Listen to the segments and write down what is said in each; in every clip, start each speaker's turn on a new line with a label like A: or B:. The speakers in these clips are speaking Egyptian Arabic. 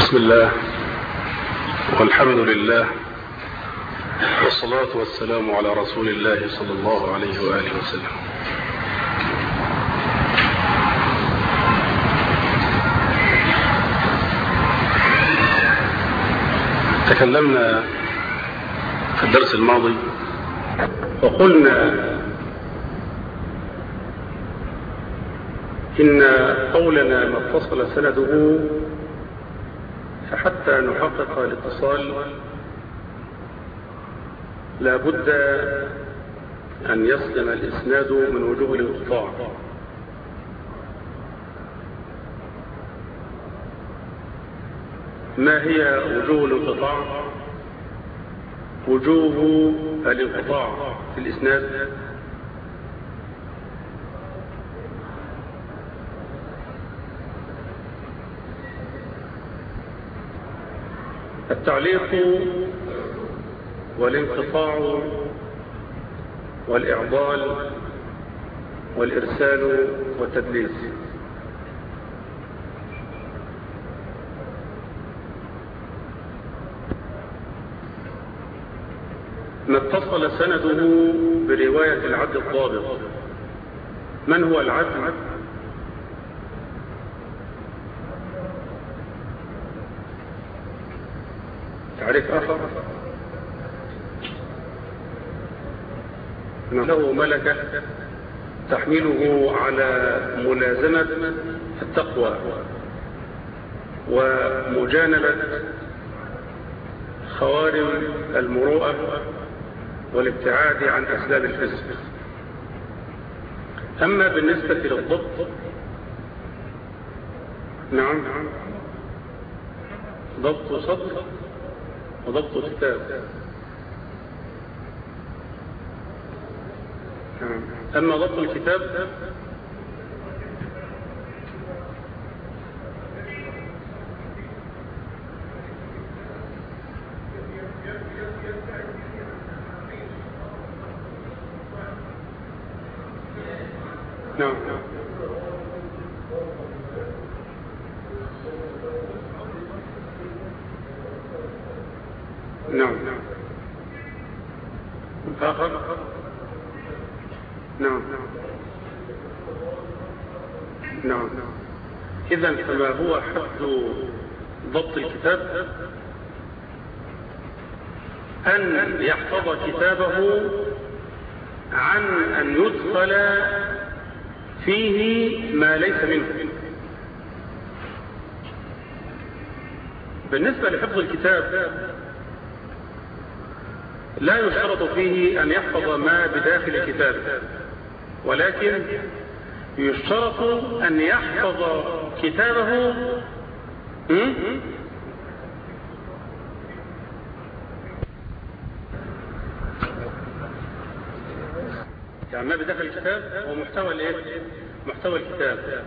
A: بسم الله والحمد لله والصلاة والسلام على رسول الله صلى الله عليه وآله وسلم تكلمنا في الدرس الماضي وقلنا إن قولنا ما اتصل سنده فحتى نحقق الاتصال لا بد أن يسلم الإسناد من وجوه الانقطاع ما هي وجوه الانقطاع وجوه الانقطاع في الإسناد التعليق والانقطاع والإعضال والإرسال والتدليس ما اتصل سنده برواية العبد الضابط من هو العبد تعريف آخر له ملكة تحمله على ملازمة التقوى ومجانبة خوارم المروءة والابتعاد عن أسباب الفسق أما بالنسبة للضبط نعم ضبط صدر وضبط كتاب أما ضبط الكتاب نعم نعم آخر نعم نعم إذا فما هو حد ضبط الكتاب أن يحفظ كتابه عن أن يدخل فيه ما ليس منه بالنسبة لحفظ الكتاب لا يشترط فيه أن يحفظ ما بداخل الكتاب ولكن يشترط أن يحفظ كتابه يعني ما بداخل الكتاب هو محتوى الايه محتوى الكتاب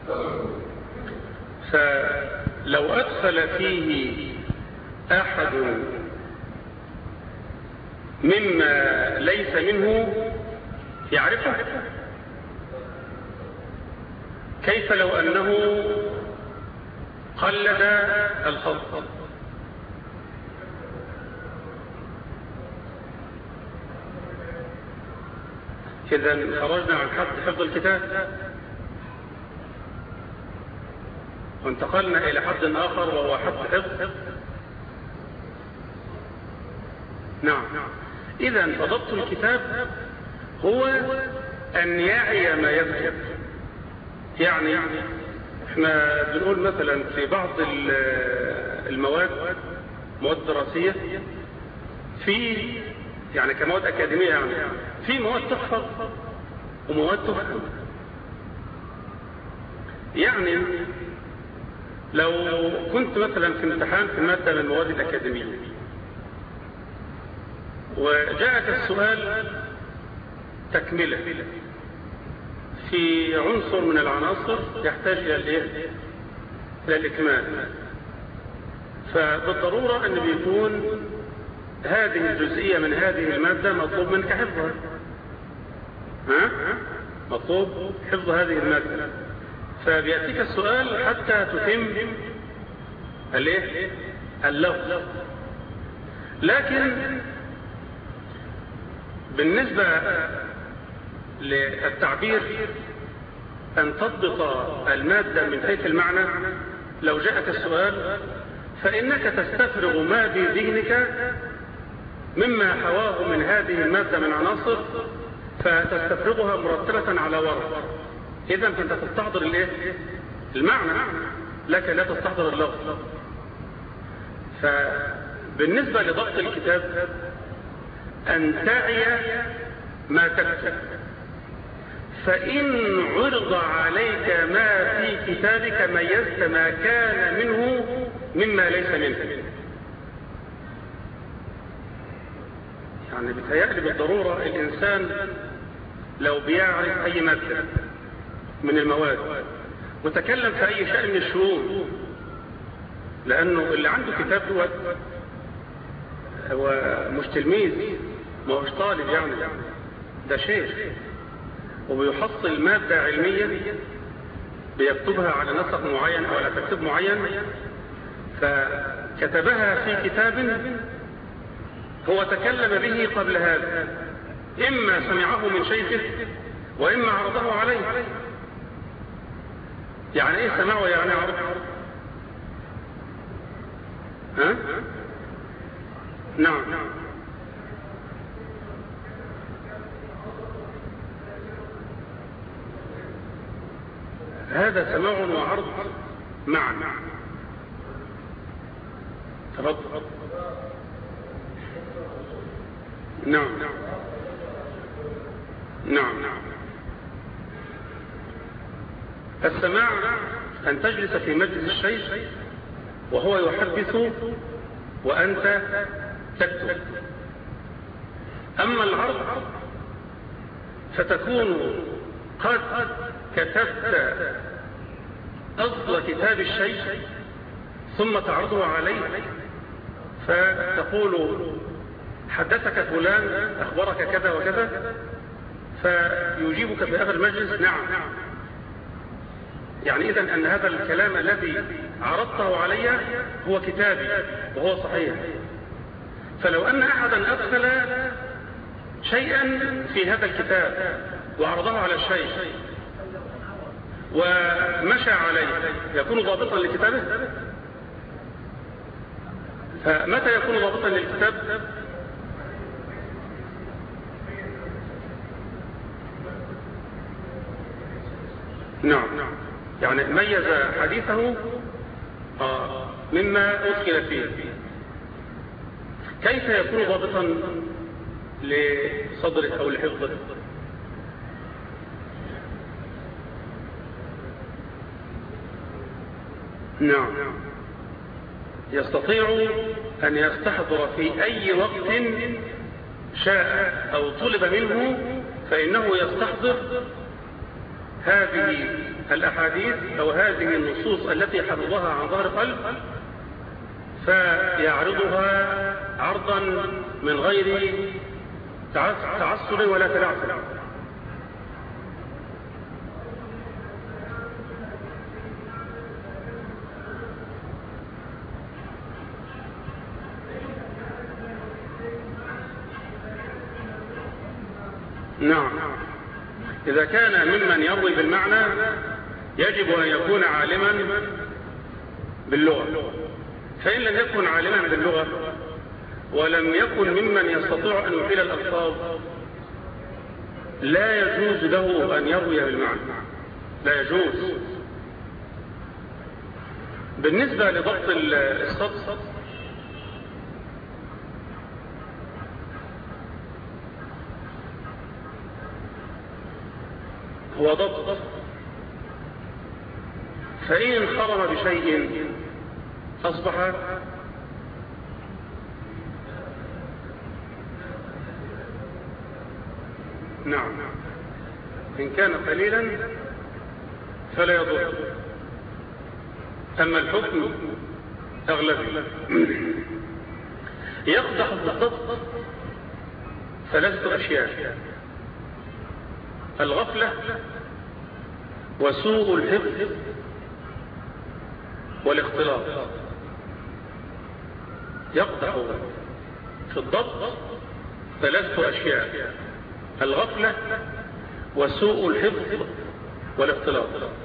A: فلو أدخل فيه أحد مما ليس منه يعرفه كيف لو أنه قلد الخط إذا خرجنا عن حد حفظ الكتاب وانتقلنا إلى حد آخر وهو حد حفظ نعم إذا فضبط الكتاب هو أن يعي ما يكتب يعني احنا بنقول مثلا في بعض المواد مواد دراسية في يعني كمواد أكاديمية يعني في مواد تحفظ ومواد تفهم يعني لو كنت مثلا في امتحان في مادة من المواد الأكاديمية وجاءك السؤال تكملة في عنصر من العناصر يحتاج إلى الإيه؟ إلى الإكمال فبالضرورة أن بيكون هذه الجزئية من هذه المادة مطلوب منك حفظها ها؟ مطلوب حفظ هذه المادة فبيأتيك السؤال حتى تتم الايه اللفظ لكن بالنسبة للتعبير أن تضبط المادة من حيث المعنى لو جاءك السؤال فإنك تستفرغ ما في ذهنك مما حواه من هذه المادة من عناصر فتستفرغها مرتبة على ورق إذا فأنت تستحضر الإيه؟ المعنى لك لا تستحضر اللفظ فبالنسبة لضبط الكتاب أن تعي ما تكتب فإن عرض عليك ما في كتابك ميزت ما كان منه مما ليس منه يعني بتهيألي بالضرورة الإنسان لو بيعرف أي مادة من المواد وتكلم في أي شيء من الشؤون لأنه اللي عنده كتاب دوت هو مش تلميذ ما هوش طالب يعني ده شيخ وبيحصل مادة علمية بيكتبها على نسق معين أو على ترتيب معين فكتبها في كتاب هو تكلم به قبل هذا إما سمعه من شيخه وإما عرضه عليه يعني إيه سمعه يعني عرض ها؟ نعم هذا سماع وعرض معا تفضل نعم نعم السماع أن تجلس في مجلس الشيخ وهو يحدث وأنت تكتب أما العرض فتكون قد كتبت أصل كتاب الشيخ ثم تعرضه عليه فتقول حدثك فلان أخبرك كذا وكذا فيجيبك في آخر المجلس نعم يعني إذا أن هذا الكلام الذي عرضته علي هو كتابي وهو صحيح فلو أن أحدا أدخل شيئا في هذا الكتاب وعرضه على الشيخ ومشى عليه يكون ضابطا لكتابه فمتى يكون ضابطا للكتاب نعم يعني ميز حديثه مما أدخل فيه كيف يكون ضابطا لصدره أو لحفظه نعم يستطيع أن يستحضر في أي وقت شاء أو طلب منه فإنه يستحضر هذه الأحاديث أو هذه النصوص التي حفظها عن ظهر قلب فيعرضها عرضا من غير تعصب ولا تلعثم نعم إذا كان ممن يروي بالمعنى يجب أن يكون عالما باللغة فإن لم يكن عالما باللغة ولم يكن ممن يستطيع أن يحيل الألفاظ لا يجوز له أن يروي بالمعنى لا يجوز بالنسبة لضبط الصد هو ضبط فإن انخرم بشيء أصبح نعم إن كان قليلا فلا يضر أما الحكم أغلبي يقدح في الضبط ثلاثة أشياء الغفلة وسوء الحفظ والاختلاط يقدح في الضبط ثلاثة أشياء الغفلة وسوء الحفظ والاختلاط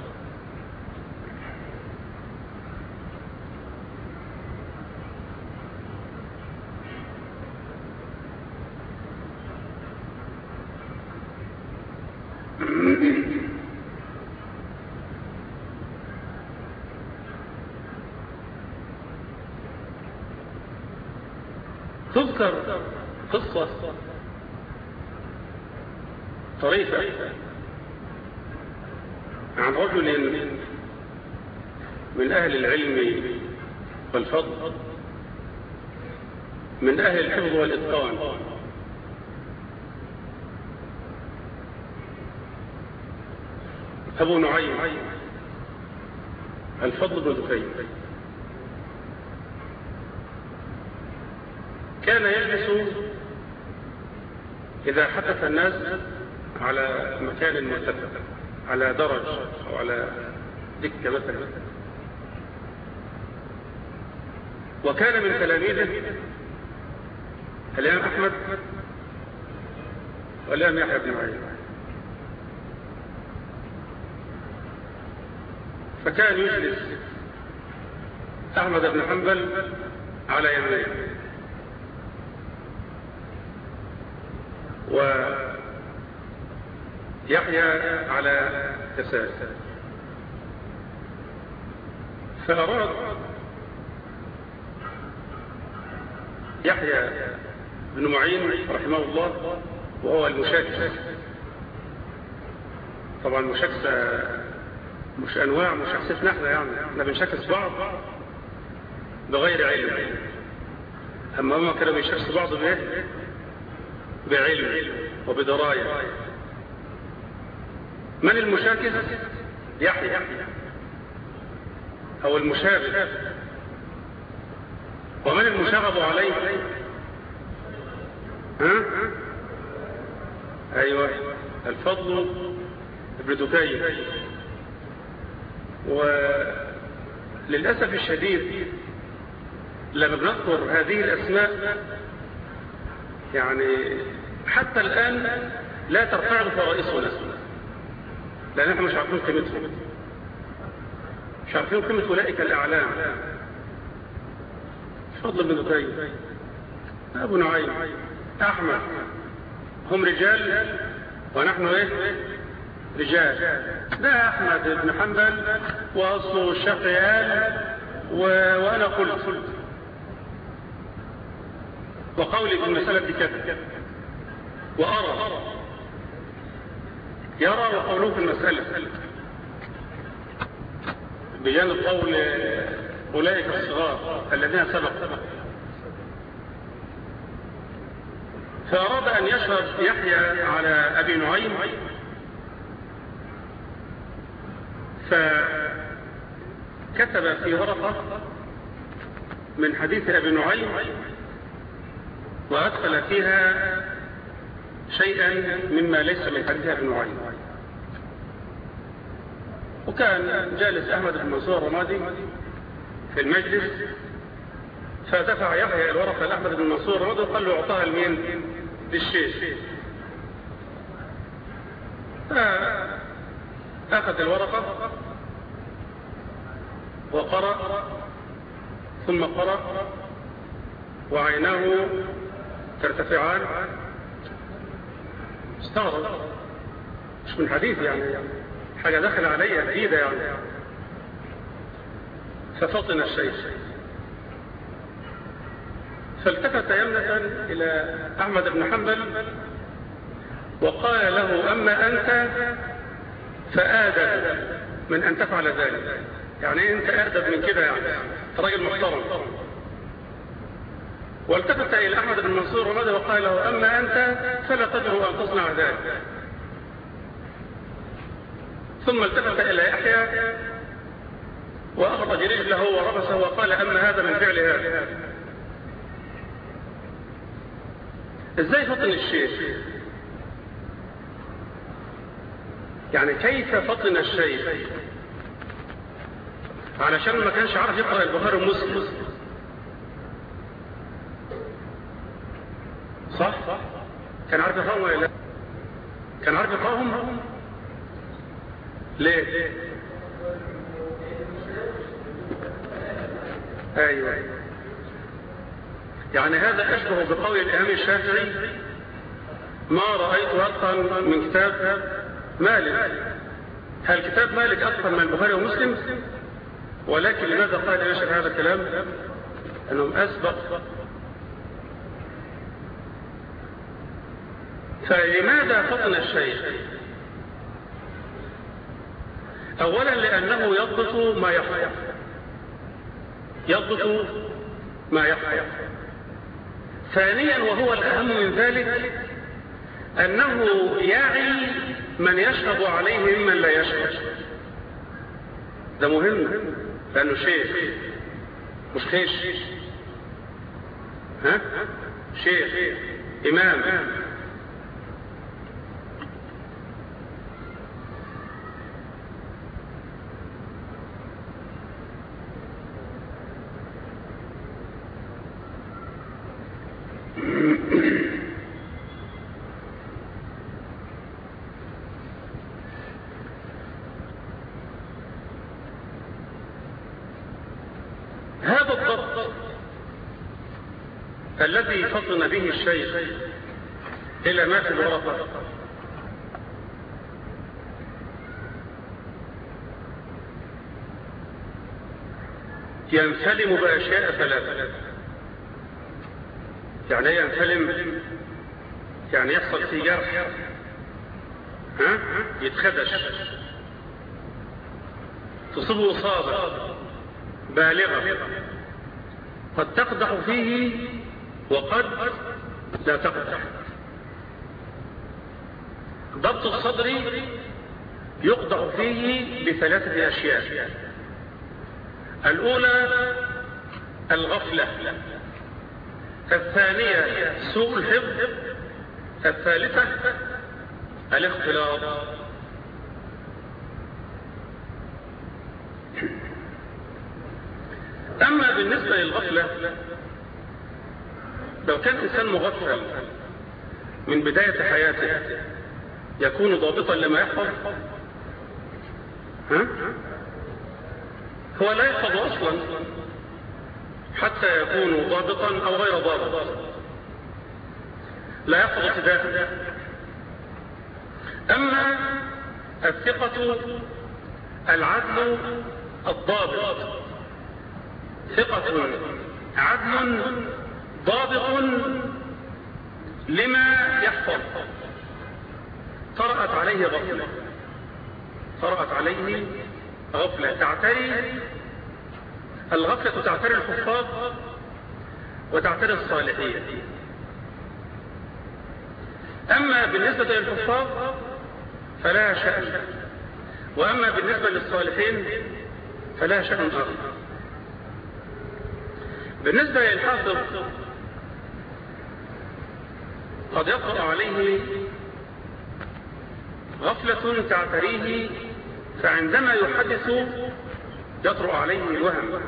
A: تذكر قصة طريفة عن رجل من أهل العلم والفضل من أهل الحفظ والإتقان أبو نعيم الفضل بن دكين كان يجلس إذا حدث الناس على مكان مرتفع على درج أو على دكة مثلا وكان من تلاميذه الإمام أحمد والإمام يحيى بن معين فكان يجلس أحمد بن حنبل على يمينه ويحيى على يساره فأراد يحيى بن معين رحمه الله وهو المشاكس طبعا المشاكسة مش أنواع مشاكستنا احنا يعني احنا بنشاكس بعض بغير علم أما هم كانوا بيشاكسوا بعض بإيه؟ بعلم وبدراية من المشاكس يحيى أو المشابه ومن المشاغب عليه ها أيوة الفضل ابن دكين وللأسف الشديد لما بنذكر هذه الأسماء يعني حتى الآن لا ترتعد فرائصنا لأن احنا مش عارفين قيمتهم مش عارفين قيمة أولئك الأعلام فضل بن دكين أبو نعيم أحمد هم رجال ونحن إيه رجال ده أحمد بن حنبل وأصله الشافعيان و... وأنا قلت وقولي في المسألة كذا وأرى يرى وقوله في المسألة بجانب قول أولئك الصغار الذين سبق فأراد أن يشهد يحيى على أبي نعيم فكتب في ورقة من حديث أبي نعيم وأدخل فيها شيئا مما ليس من حديث ابن نعيم وكان جالس أحمد بن منصور الرمادي في المجلس فدفع يحيى الورقة لأحمد بن منصور الرمادي وقال له اعطاها لمين؟ للشيخ فأخذ الورقة وقرأ ثم قرأ وعيناه ترتفعان استغرب مش من حديث يعني حاجة دخل عليها جديدة يعني ففطن الشيخ فالتفت يمنة إلى أحمد بن حنبل وقال له أما أنت فآدب من أن تفعل ذلك يعني أنت أدب من كده يعني راجل محترم والتفت إلى أحمد بن منصور وماذا وقال له أما أنت فلا تدر أن تصنع ذلك ثم التفت إلى يحيى وأخرج رجله وربسه وقال أما هذا من فعل هذا ازاي فطن الشيخ يعني كيف فطن الشيخ علشان ما كانش عارف يقرأ البخاري ومسلم صح كان عارف يقراهم ولا لا كان عارف يقراهم ليه ايوه يعني هذا اشبه بقول الامام الشافعي ما رايت اتقن من كتاب مالك هل كتاب مالك اتقن من البخاري ومسلم ولكن لماذا قال الامام الشافعي هذا الكلام انهم اسبق فلماذا فطن الشيخ اولا لانه يضبط ما يحفظ يضبط ما يحفظ ثانيا وهو الاهم من ذلك انه يعي من يشهد عليه ممن لا يشهد ده مهم لانه شيخ مش خيش ها شيخ امام هذا الضبط الذي فطن به الشيخ إلى ما في الورقة ينسلم بأشياء ثلاثة يعني ايه ينسلم يعني يحصل فيه جرح ها يتخدش تصيبه إصابة بالغة قد تقدح فيه وقد لا تقدح ضبط الصدر يقدح فيه بثلاثة أشياء الأولى الغفلة الثانية سوء الحفظ الثالثة الاختلاط أما بالنسبة للغفلة لو كان إنسان مغفل من بداية حياته يكون ضابطا لما يحفظ ها؟ هو لا يحفظ أصلا حتى يكون ضابطا أو غير ضابط لا يحفظ ابتداء أما الثقة العدل الضابط ثقة عدل ضابط لما يحفظ طرأت عليه غفلة طرأت عليه غفلة تعتري الغفلة تعتري الحفاظ وتعتري الصالحين أما بالنسبة للحفاظ فلا شأن وأما بالنسبة للصالحين فلا شأن آخر بالنسبة للحافظ قد يقرأ عليه غفلة تعتريه فعندما يحدث يطرأ عليه الوهم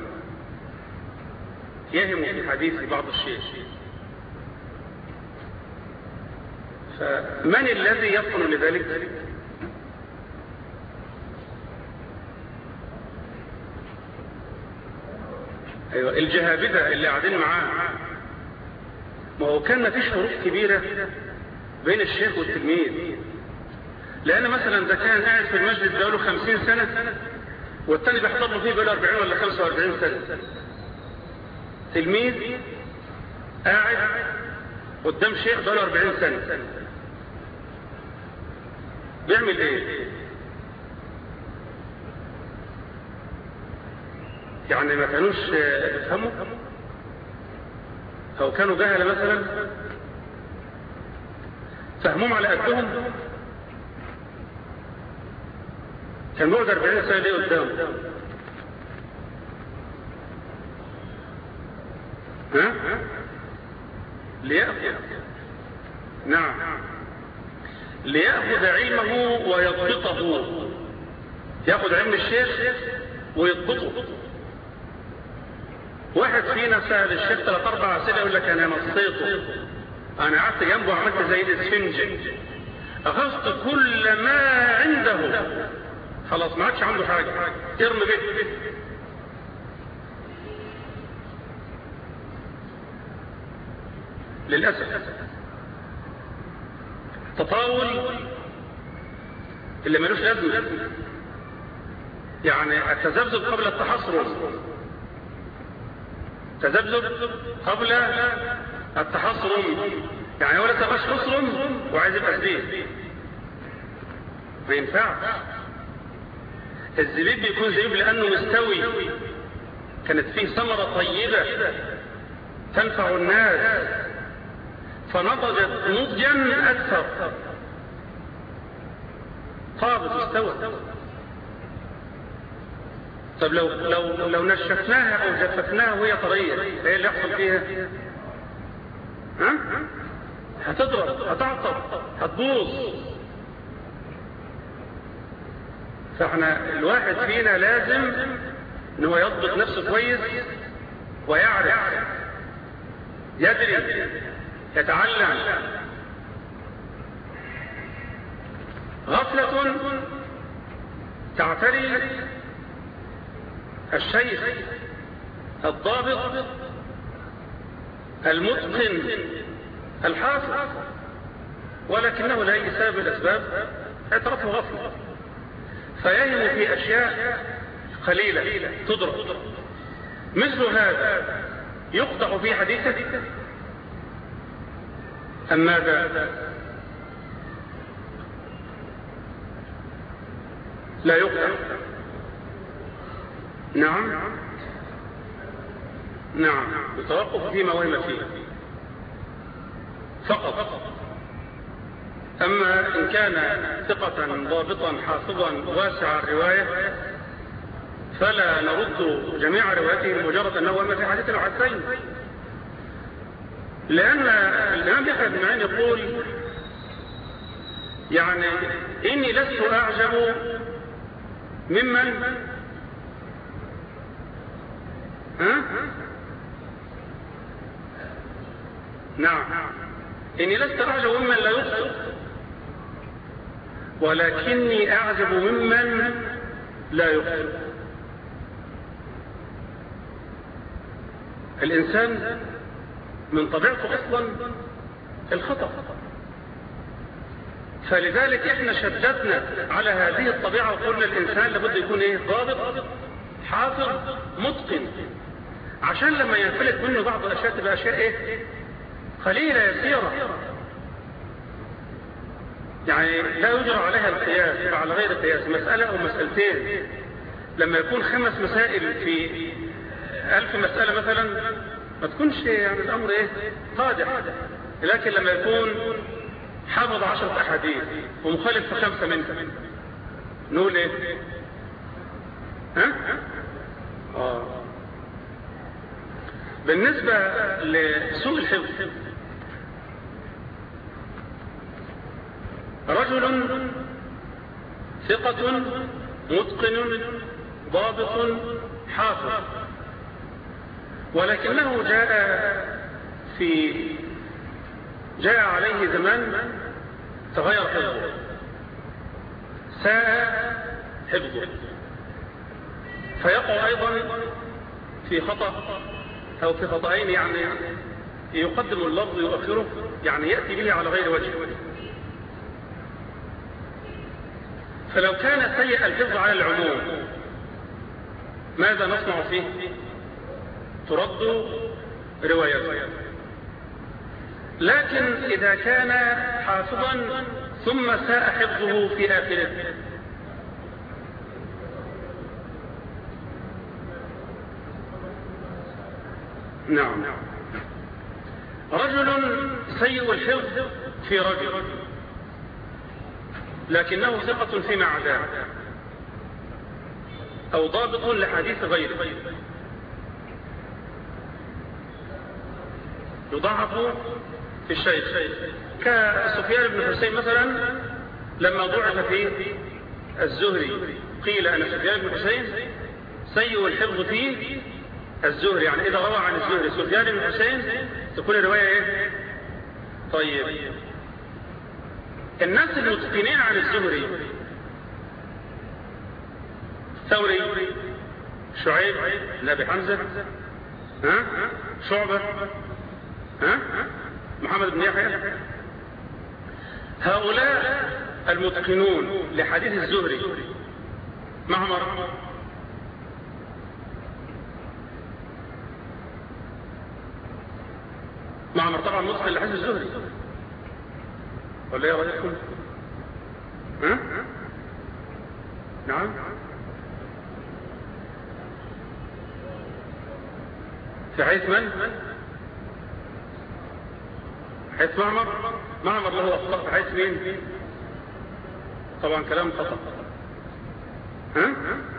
A: يهم في حديث بعض الشيء فمن الذي يفطن لذلك ايوه الجهابذة اللي قاعدين معاه ما هو كان مفيش حروف كبيرة بين الشيخ والتلميذ لان مثلا ده كان قاعد في المسجد بقاله خمسين سنة والتاني بيحضر له فيه بقاله 40 ولا 45 سنة تلميذ قاعد قدام شيخ بقاله 40 سنة بيعمل ايه يعني ما كانوش يفهموا او كانوا جهلة مثلا فهمهم على قدهم كان بعد 40 سنة ليه قدامه ها ليأخذ نعم ليأخذ علمه ويضبطه يأخذ علم الشيخ ويضبطه واحد فينا سأل الشيخ ثلاث أربع أسئلة يقول لك أنا نصيته انا قعدت جنبه وعملت زي الاسفنج اخذت كل ما عنده خلاص ما عادش عنده حاجه ارمي به للاسف تطاول اللي ملوش لازمه يعني التذبذب قبل التحصر تذبذب قبل التحصر يعني ولا تغش خسر وعايز يبقى زبيب ما ينفعش الزبيب بيكون زبيب لانه مستوي كانت فيه ثمره طيبه تنفع الناس فنضجت نضجا اكثر طابت استوت طب لو لو لو نشفناها او جففناها وهي طريه ايه اللي يحصل فيها؟ ها؟ هتضرب هتعطب هتبوظ فاحنا الواحد فينا لازم ان هو يضبط نفسه كويس ويعرف يدري يتعلم غفلة تعتري الشيخ الضابط المتقن الحافظ ولكنه لأي سبب الأسباب اعترفه غفلة فيهم في أشياء قليلة تضرب مثل هذا يقطع في حديثه أم ماذا لا يقطع نعم نعم يتوقف فيما وهم فيه فقط أما إن كان ثقة ضابطا حافظا واسع الرواية فلا نرد جميع رواياته مجرد أنه وهم في حديث أو حديثين لأن الإمام يحيى بن معين يقول يعني إني لست أعجب ممن ها؟ نعم إني لست أعجب ممن لا يخطئ ولكني أعجب ممن لا يخطئ الإنسان من طبيعته أصلا الخطأ فلذلك احنا شددنا على هذه الطبيعة وقلنا الإنسان لابد يكون ايه ضابط حافظ متقن عشان لما ينفلت منه بعض الأشياء تبقى أشياء ايه قليلة يسيرة يعني لا يجرى عليها القياس على غير القياس مسألة أو مسألتين لما يكون خمس مسائل في ألف مسألة مثلا ما تكونش يعني الأمر إيه قادح لكن لما يكون حافظ عشرة أحاديث ومخالف في خمسة منها نقول إيه ها آه. بالنسبة لسوء الحفظ رجل ثقة متقن ضابط حافظ ولكنه جاء في جاء عليه زمان تغير حفظه ساء حفظه فيقع أيضا في خطأ أو في خطأين يعني يقدم اللفظ ويؤخره يعني يأتي به على غير وجه فلو كان سيء الحفظ على العموم ماذا نصنع فيه ترد روايته لكن إذا كان حافظا ثم ساء حفظه في آخره نعم رجل سيء الحفظ في رجل لكنه ثقة فيما عداه أو ضابط لحديث غيره يضعف في الشيخ كسفيان بن حسين مثلا لما ضعف في الزهري قيل أن سفيان بن حسين سيء الحفظ فيه الزهري يعني إذا روى عن الزهري سفيان بن حسين تكون الرواية إيه؟ طيب الناس المتقنين عن الزهري ثوري شعيب بن ابي حمزه ها شعبه ها محمد بن يحيى هؤلاء المتقنون لحديث الزهري معمر معمر طبعا متقن لحديث الزهري ولا ايه رايكم ها نعم في حيث من حيث معمر معمر له اخطاء في حيث مين طبعا كلام خطا ها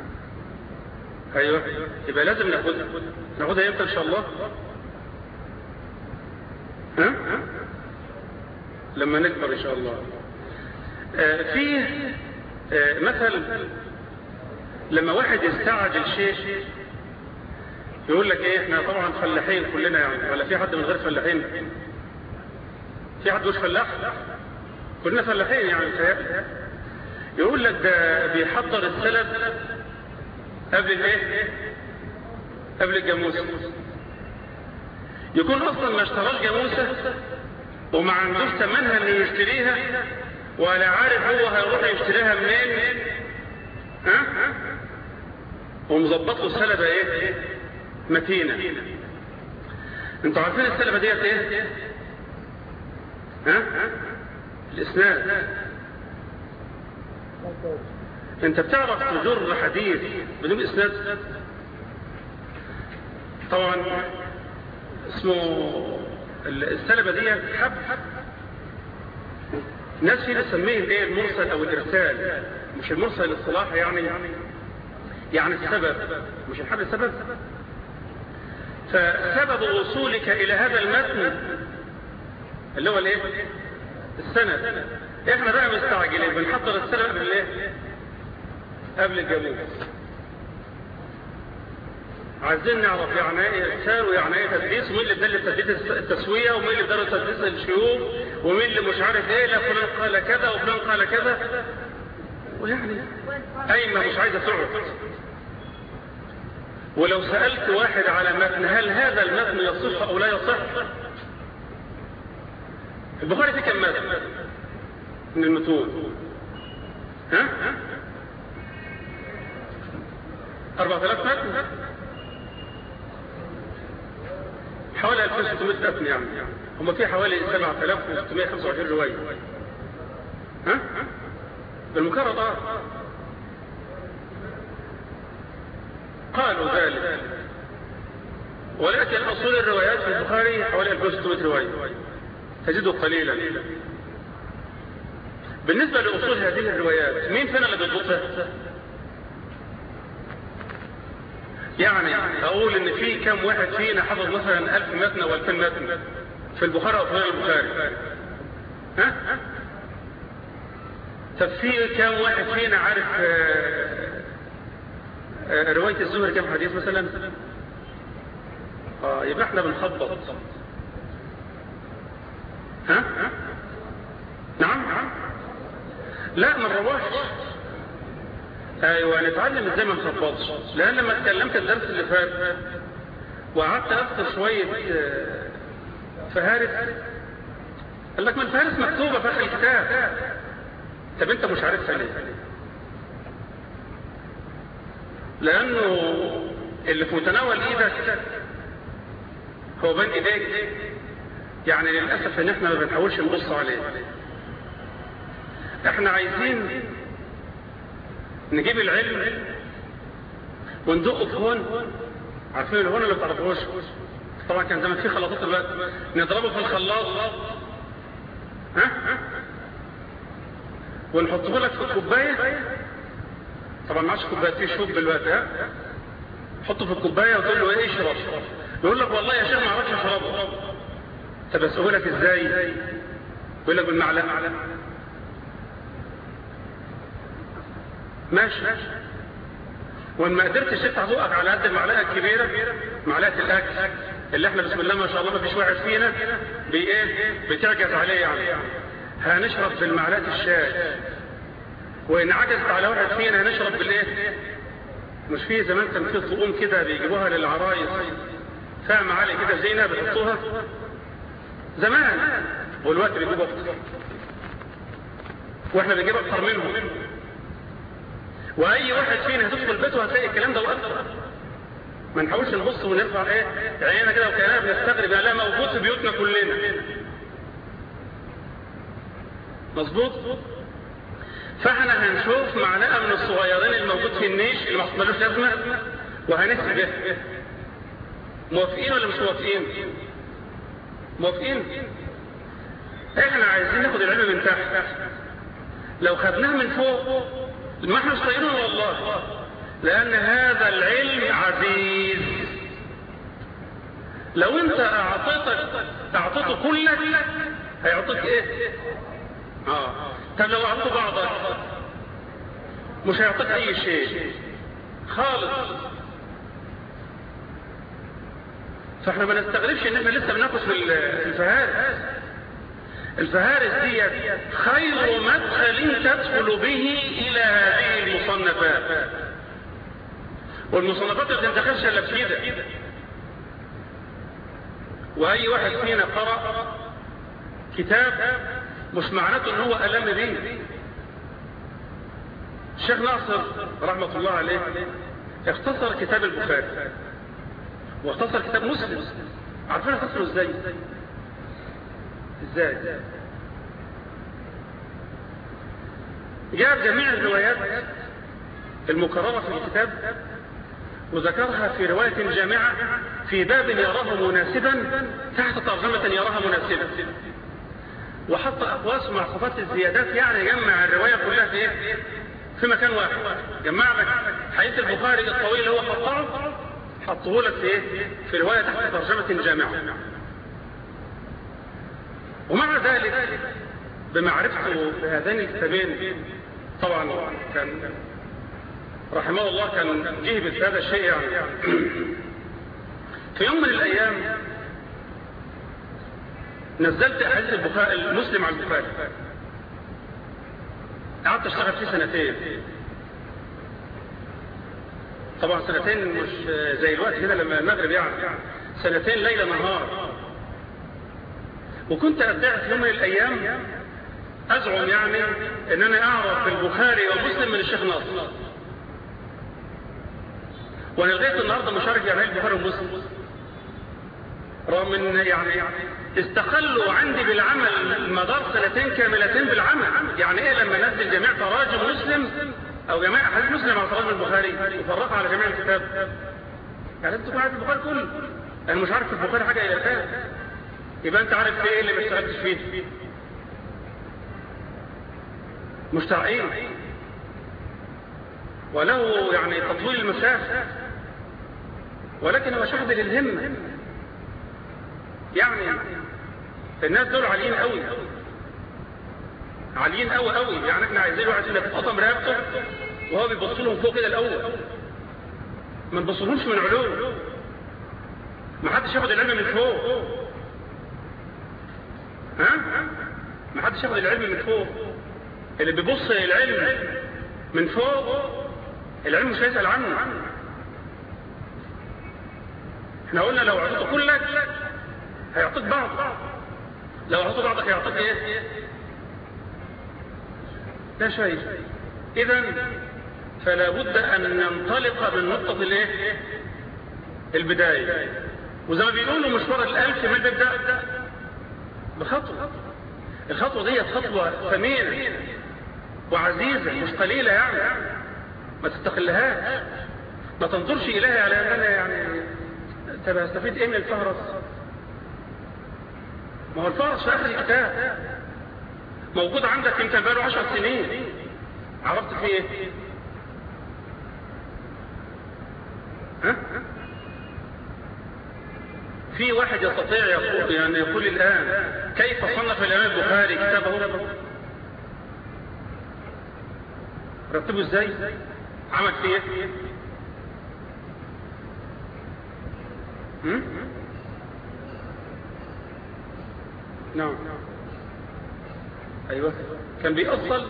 A: ايوه يبقى لازم ناخدها ناخدها امتى ان شاء الله ها لما نكبر ان شاء الله آه في آه مثل لما واحد يستعجل شيء يقول لك ايه احنا طبعا فلاحين كلنا يعني ولا في حد من غير فلاحين في حد مش فلاح كلنا فلاحين يعني متهيألي يقول لك ده بيحضر السلب قبل الايه قبل الجاموسه يكون اصلا ما اشتراش جاموسه وما عندوش ثمنها انه يشتريها ولا عارف هو هيروح يشتريها منين ها ومظبط له السلبه ايه متينه انتوا عارفين السلبه ديت ايه ها الاسناد انت بتعرف تجر حديث بدون اسناد طبعا اسمه السلبة دي حب ناس في بتسميهم ايه المرسل او الارسال مش المرسل الاصطلاحي يعني يعني السبب مش الحد السبب فسبب وصولك الى هذا المتن اللي هو الايه السند احنا بقى مستعجلين بنحضر السند قبل الايه قبل الجاموس عايزين نعرف يعني ايه ارسال ويعني ايه تدليس ومين اللي بدل تدليس التسويه ومين اللي بدل تدليس الشيوخ ومين اللي مش عارف ايه لا فلان قال كذا وفلان قال كذا ويعني ايمه مش عايزه تقعد ولو سالت واحد على متن هل هذا المتن يصح او لا يصح البخاري في كم متن من المتون ها 4000 متن حوالي 2600 متن يعني هم في حوالي 7625 رواية ها بالمكرر اه قالوا ذلك ولكن اصول الروايات في البخاري حوالي 1600 رواية تجده قليلا بالنسبة لأصول هذه الروايات مين فينا اللي بيضبطها يعني اقول ان في كم واحد فينا حفظ مثلا الف متن او الفين متن في البخاري او في غير البخاري ها طب في كم واحد فينا عارف آآ آآ رواية الزهري كم حديث مثلا اه يبقى احنا بنخبط ها نعم لا ما نروحش ايوه نتعلم ازاي ما نخبطش لان لما اتكلمت الدرس اللي فات وقعدت اذكر شويه فهارس قال لك ما الفهارس مكتوبه في اخر الكتاب طب انت مش عارفها ليه لانه اللي في متناول ايدك هو بين ايديك يعني للاسف ان احنا ما بنحاولش نبص عليه احنا عايزين نجيب العلم وندقه في هون عارفين الهون اللي بتعرفوش طبعا كان زمان في خلاطات دلوقتي نضربه في الخلاط ها ونحطه لك في الكوبايه طبعا ما عادش كوبايه في شوب دلوقتي ها حطه في الكوبايه وتقول له ايه اشرب يقول لك والله يا شيخ ما اعرفش اشربه طب اساله لك ازاي يقول لك بالمعلقه ماشي وان ما قدرتش تفتح بقك على قد المعلقه الكبيره معلقه الاكل اللي احنا بسم الله ما شاء الله ما فيش واحد فينا بايه بتعجز عليه يعني هنشرب بالمعلقه الشاي وان عجزت على واحد فينا هنشرب بالايه مش في زمان كان في طقوم كده بيجيبوها للعرايس فيها معالق كده زينه بيحطوها زمان والوقت بيجيبوا اكتر واحنا بنجيب اكتر منهم واي واحد فينا هتدخل بيته هتلاقي الكلام ده واكتر ما نحاولش نبص ونرفع ايه عينينا كده وكاننا بنستغرب يعني لا موجود في بيوتنا كلنا مظبوط فاحنا هنشوف معلقه من الصغيرين الموجود في النيش اللي ما حصلوش لازمه وهنسي به موافقين ولا مش موافقين موافقين احنا عايزين ناخد العلم من تحت لو خدناه من فوق ما احنا مش طايقينه والله لان هذا العلم عزيز لو انت اعطيتك اعطيته كلك هيعطيك ايه اه طب لو اعطيته بعضك مش هيعطيك اي شيء خالص فاحنا ما نستغربش ان احنا لسه بناخد في الفهارس الفهارس دي خير مدخل تدخل به الى هذه المصنفات والمصنفات ما بتنتخبش الا بكده واي واحد فينا قرأ كتاب مش معناته ان هو ألم به الشيخ ناصر رحمة الله عليه اختصر كتاب البخاري واختصر كتاب مسلم عارفين اختصره ازاي ازاي جاب جميع الروايات المكررة في الكتاب وذكرها في رواية جامعة في باب يراه مناسبا تحت ترجمة يراها مناسبا وحط أقواس مع صفات الزيادات يعني جمع الرواية كلها في ايه؟ في مكان واحد جمع لك حديث البخاري الطويل اللي هو حطه حطه لك في ايه؟ في رواية تحت ترجمة جامعة ومع ذلك بمعرفته بهذين الكتابين طبعا كان رحمه الله كان جهبت هذا الشيء يعني في يوم من الايام نزلت حديث البخاري المسلم على البخاري قعدت اشتغل فيه سنتين طبعا سنتين مش زي الوقت كده لما المغرب يعني سنتين ليلة نهار وكنت ادعي في يوم من الايام ازعم يعني ان انا اعرف البخاري ومسلم من الشيخ ناصر وانا لغايه النهارده مش عارف يعني ايه البخاري ومسلم رغم ان يعني استقلوا عندي بالعمل مدار سنتين كاملتين بالعمل يعني ايه لما نزل جميع تراجم مسلم او جميع احاديث مسلم على تراجم البخاري وفرقها على جميع الكتاب يعني انت عارف البخاري كله انا مش عارف البخاري حاجه الى الان يبقى انت عارف ايه اللي ما اشتغلتش فيه مشتاقين وله يعني تطويل المسافه ولكن هو شهد للهمه يعني الناس دول عاليين قوي عاليين قوي قوي يعني احنا عايزين واحد فينا تتقطم رقبته وهو بيبص لهم فوق كده الاول ما نبصلهمش من علو ما حدش ياخد العلم من فوق ها ما حدش ياخد العلم من فوق اللي بيبص للعلم من فوق العلم مش هيسأل عنه احنا قلنا لو عطيته كلك هيعطيك بعض لو عطيته بعضك هيعطيك ايه لا شيء اذا فلا بد ان ننطلق من نقطة الايه البداية وزي ما بيقولوا مشوار الالف ما بيبدأ بخطوة الخطوة دي خطوة ثمينة وعزيزة مش قليلة يعني ما تستقلهاش ما تنظرش إليها على أن أنا يعني طب هستفيد إيه من الفهرس ما هو الفهرس في آخر الكتاب موجود عندك يمكن بقاله عشر سنين عرفت فيه إيه؟ ها؟ في واحد يستطيع يقول يعني يقول الآن كيف صنف الإمام البخاري كتابه رتبه ازاي عمل فيه ايه نعم أيوة كان بيأصل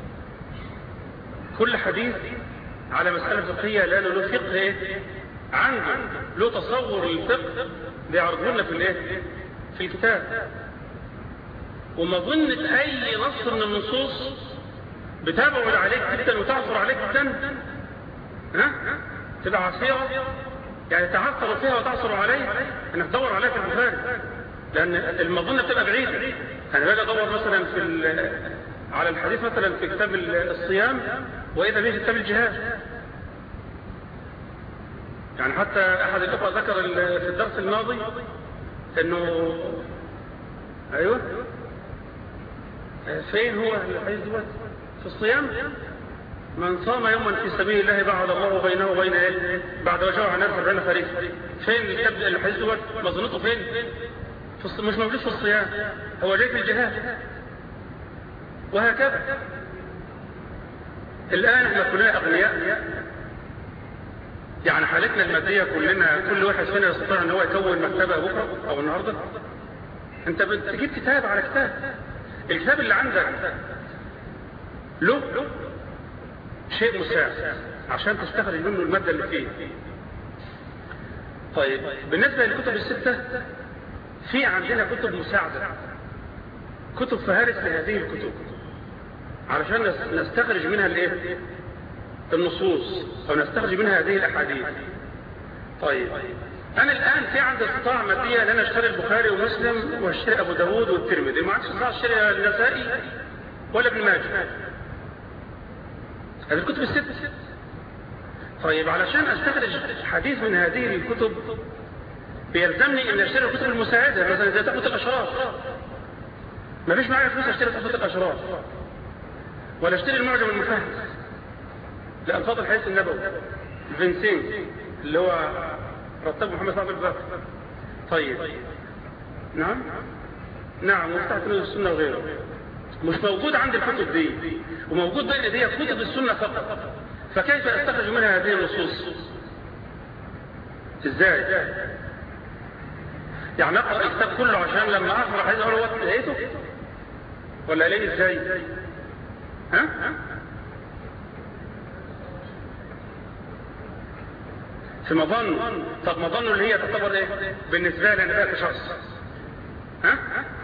A: كل حديث على مسألة فقهية لأنه له فقه إيه؟ عنده له تصور للفقه بيعرضه لنا في الإيه؟ في الكتاب وما ظنت أي نص من النصوص بتابعد عليك جدا وتعثر عليك جدا ها؟ تبقى عصيرة يعني تعثر فيها وتعثر عليه انك تدور عليها في البخاري لان المظنه بتبقى بعيده انا باجي ادور مثلا في على الحديث مثلا في كتاب الصيام واذا به كتاب الجهاد يعني حتى احد الاخوه ذكر في الدرس الماضي انه ايوه فين هو الحديث دلوقتي في الصيام من صام يوما في سبيل الله بعد الله بينه وبين ايه بعد وجهه عن نفسه سبعين فريق فين الكتاب الحديث دوت مظنته فين في مش موجود في الصيام هو جاي في الجهاد وهكذا الان احنا كلنا اغنياء يعني حالتنا الماديه كلنا كل واحد فينا يستطيع ان هو يكون مكتبه بكره او النهارده انت بتجيب كتاب على كتاب الكتاب اللي عندك له شيء مساعد عشان تستخرج منه المادة اللي فيه طيب بالنسبة للكتب الستة في عندنا كتب مساعدة كتب فهارس لهذه الكتب علشان نستخرج منها الايه النصوص او نستخرج منها هذه الاحاديث طيب انا الان في عندي استطاعة مادية ان انا اشتري البخاري ومسلم واشتري ابو داود والترمذي ما عادش استطاعة اشتري النسائي ولا ابن ماجه هذه الكتب الست طيب علشان استخرج حديث من هذه الكتب بيلزمني ان اشتري الكتب المساعدة مثلا زي تحفة الاشراف ما فيش معايا فلوس اشتري تحفة الاشراف ولا اشتري المعجم المفهد لألفاظ الحديث النبوي الفنسين اللي هو رتب محمد صلى الله عليه وسلم طيب نعم نعم مفتاح كنوز السنة وغيره مش موجود عند الكتب دي وموجود بين ايديا كتب السنة فقط فكيف استخرج منها هذه النصوص ازاي يعني اقرا الكتاب كله عشان لما اقرا حديث اقول وقت لقيته ولا الاقيه ازاي ها في مظن طب مظنه اللي هي تعتبر ايه بالنسبه لي انا بقى كشخص ها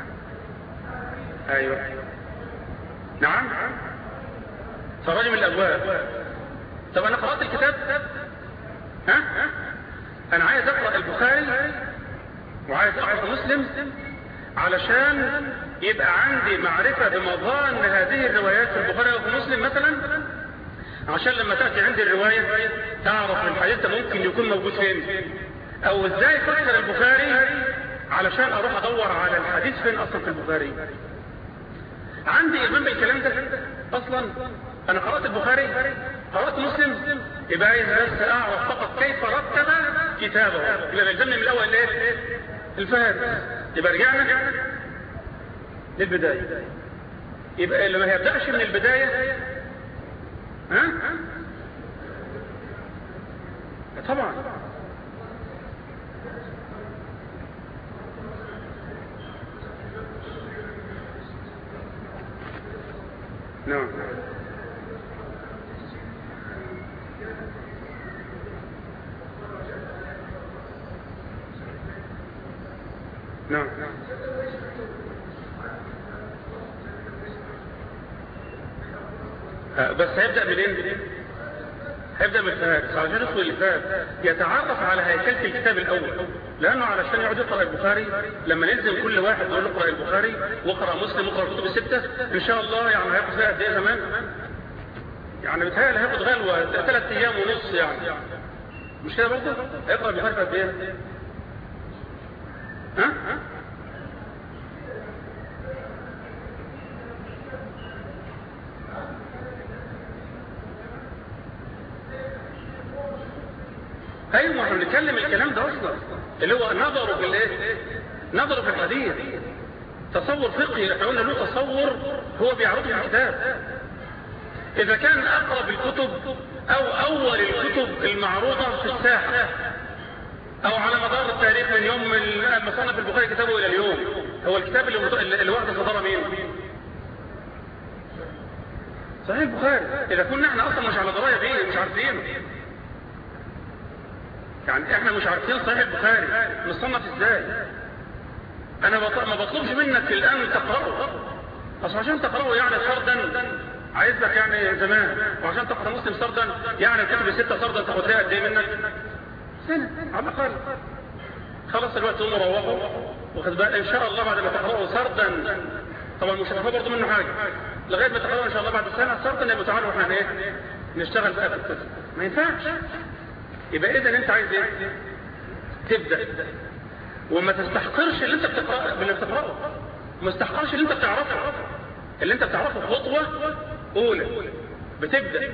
A: ايوه نعم فراجل من الابواب طب انا قرات الكتاب ها انا عايز اقرا البخاري وعايز اقرا مسلم علشان يبقى عندي معرفة بمظان هذه الروايات في البخاري وفي مسلم مثلا عشان لما تأتي عندي الرواية تعرف الحديث ده ممكن يكون موجود فين او ازاي فسر البخاري علشان اروح ادور على الحديث فين اصلا في البخاري عندي ايمان بالكلام ده اصلا انا قرأت البخاري قرأت مسلم يبقى عايز بس اعرف فقط كيف رتب كتابه يبقى بيلزمني من الاول ايه الفهم يبقى رجعنا للبداية يبقى اللي ما هيبدأش من البداية ها طبعا نعم نعم بس هيبدأ منين هيبدأ من الفهارس علشان يدخل الفهارس يتعرف على هيكلة الكتاب الأول لأنه علشان يقعد يقرأ البخاري لما نلزم كل واحد نقول له اقرأ البخاري واقرأ مسلم واقرأ الكتب الستة إن شاء الله يعني هياخد فيها قد إيه زمان يعني بتهيألي هياخد غلوة ثلاث أيام ونص يعني مش كده برضه؟ هيقرأ البخاري في قد إيه؟ ها؟ ها؟ ايوه ما احنا بنتكلم الكلام ده اصلا اللي هو نظره في الايه نظره في الحديث تصور فقهي احنا قلنا له تصور هو بيعرضه في الكتاب اذا كان اقرب الكتب او اول الكتب المعروضه في الساحه او على مدار التاريخ من يوم ما صنف البخاري كتابه الى اليوم هو الكتاب اللي, مط... اللي واخد صدارة مين صحيح البخاري اذا كنا احنا اصلا مش على درايه بيه مش عارفين يعني احنا مش عارفين صحيح البخاري مصنف ازاي انا بط... ما بطلبش منك الان تقراه اصل عشان تقراه يعني سردا عايز لك يعني زمان وعشان تقرا مسلم سردا يعني الكتب الستة سردا تاخد لها قد ايه منك سنة على الاقل خلاص الوقت تقوم روحه وخد بالك ان شاء الله بعد ما تقراه سردا طبعا مش هتاخد برضه منه حاجه لغايه ما تقراه ان شاء الله بعد سنه سردا يبقى تعالوا احنا ايه نشتغل بقى في الكتب ما ينفعش يبقى اذا انت عايز ايه تبدا وما تستحقرش اللي انت بتقراه اللي بتقراه ما تستحقرش اللي انت بتعرفه اللي انت بتعرفه خطوه اولى بتبدا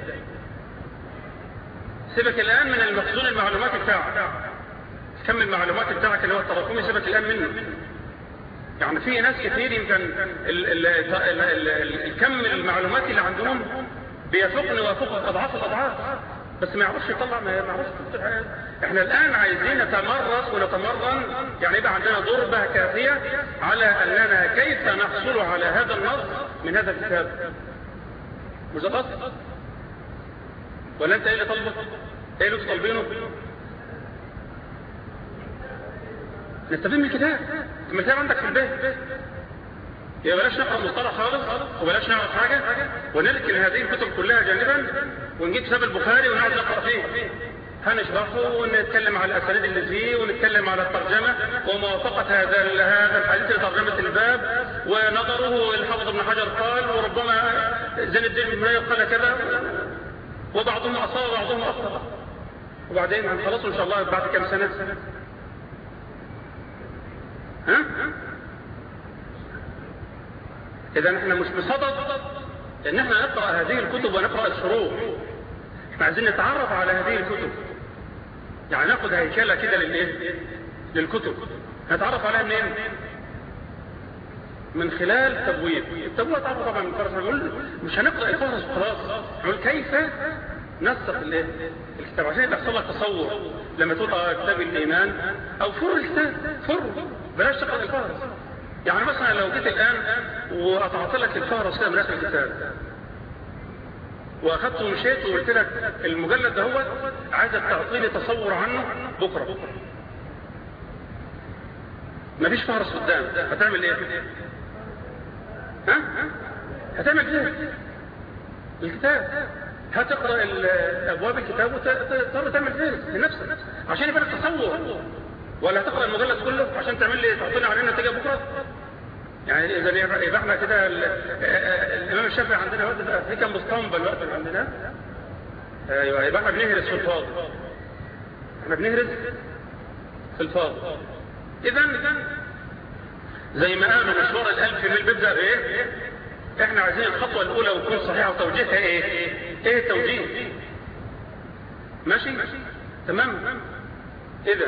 A: سيبك الان من المخزون المعلوماتي بتاعك كم المعلومات بتاعك اللي هو التراكمي سيبك الان منه يعني في ناس كتير يمكن ال ال ال ال الكم المعلومات اللي عندهم بيفوقني ويفوق اضعاف الاضعاف بس ما يعرفش يطلع ما يعرفش احنا الان عايزين نتمرس ونتمرن يعني يبقى عندنا ضربة كافية على اننا كيف نحصل على هذا النص من هذا الكتاب مش ده قصد ولا انت ايه اللي طالبه ايه اللي طالبينه نستفيد من الكتاب ما الكتاب عندك في البيت يا بلاش نقرا مصطلح خالص وبلاش نعرف حاجه ونركن هذه الكتب كلها جانبا ونجيب كتاب البخاري ونقعد نقرا فيه هنشرحه ونتكلم على الاسانيد اللي فيه ونتكلم على الترجمه وموافقه هذا هذا الحديث لترجمه الباب ونظره الحافظ ابن حجر قال وربما زين الدين بن قال كذا وبعضهم اصاب وبعضهم اخطا وبعدين هنخلصه ان شاء الله بعد كم سنه ها اذا احنا مش بصدد ان احنا نقرأ هذه الكتب ونقرأ الشروح احنا عايزين نتعرف على هذه الكتب يعني ناخد هيكلة كده للايه للكتب نتعرف عليها منين من خلال تبويب التبويب تعرف طبعا من فرس نقول مش هنقرأ الفهرس وخلاص نقول كيف نسق الايه الكتاب عشان يبقى يحصل لك تصور لما تقرا كتاب الايمان او فر الكتاب فر بلاش تقرا الفهرس يعني مثلا لو جيت الان وقطعت لك الفهرس كده من اخر الكتاب واخدته ومشيت وقلت لك المجلد ده هو عايزك تعطيني تصور عنه بكره مفيش فهرس قدام هتعمل ايه ها هتعمل ايه الكتاب هتقرا ابواب الكتاب وتضطر تعمل فهرس لنفسك عشان يبقى لك تصور ولا تقرا المجلد كله عشان تعمل لي تعطينا علينا نتيجه بكره يعني اذا يبقى احنا كده الامام الشافعي عندنا وقت في كان بسطنبه الوقت اللي عندنا ايوه يبقى احنا بنهرس في الفاضي احنا بنهرس في الفاضي اذا زي ما قالوا مشوار الالف ميل بيبدا بايه احنا عايزين الخطوه الاولى وتكون صحيحه وتوجيهها ايه ايه التوجيه ماشي تمام اذا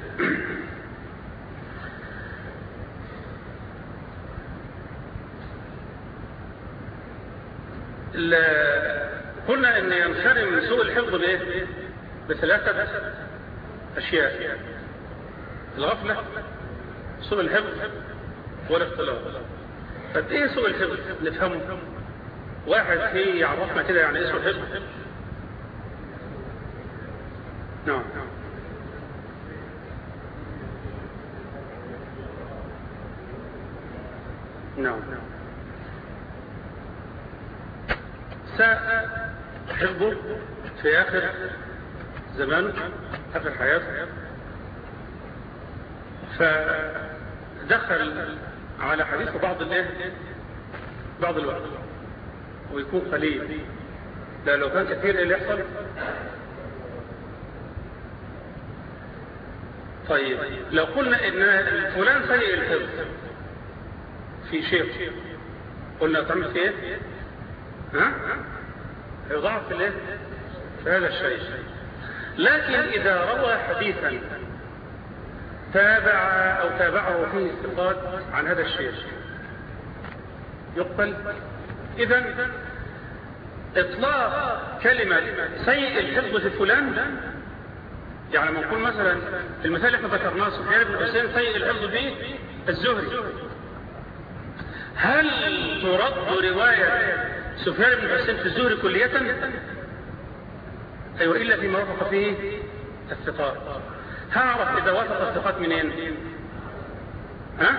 A: قلنا ان ينخرم سوء الحفظ بايه بثلاثة اشياء الغفلة سوء الحفظ والاختلاط طب ايه سوء الحفظ نفهمه واحد في يعرفنا كده يعني ايه سوء الحفظ نعم نعم ساء حفظه في آخر زمان آخر حياته فدخل على حديث بعض الايه بعض الوقت ويكون قليل لا لو كان كثير ايه اللي يحصل طيب لو قلنا ان فلان سيء الحفظ في شيء قلنا تعمل فيه ايه ها يضاعف في الايه في هذا الشيء لكن اذا روى حديثا تابع او تابعه فيه الثقات عن هذا الشيء يقبل اذا اطلاق كلمة سيء الحفظ في فلان يعني ما نقول مثلا المثال اللي احنا ذكرناه سفيان بن حسين سيء الحفظ به الزهري هل ترد رواية سفيان بن حسين في الزهري كلية أيوة إلا فيما وافق فيه الثقات هعرف إذا وافق الثقات منين ها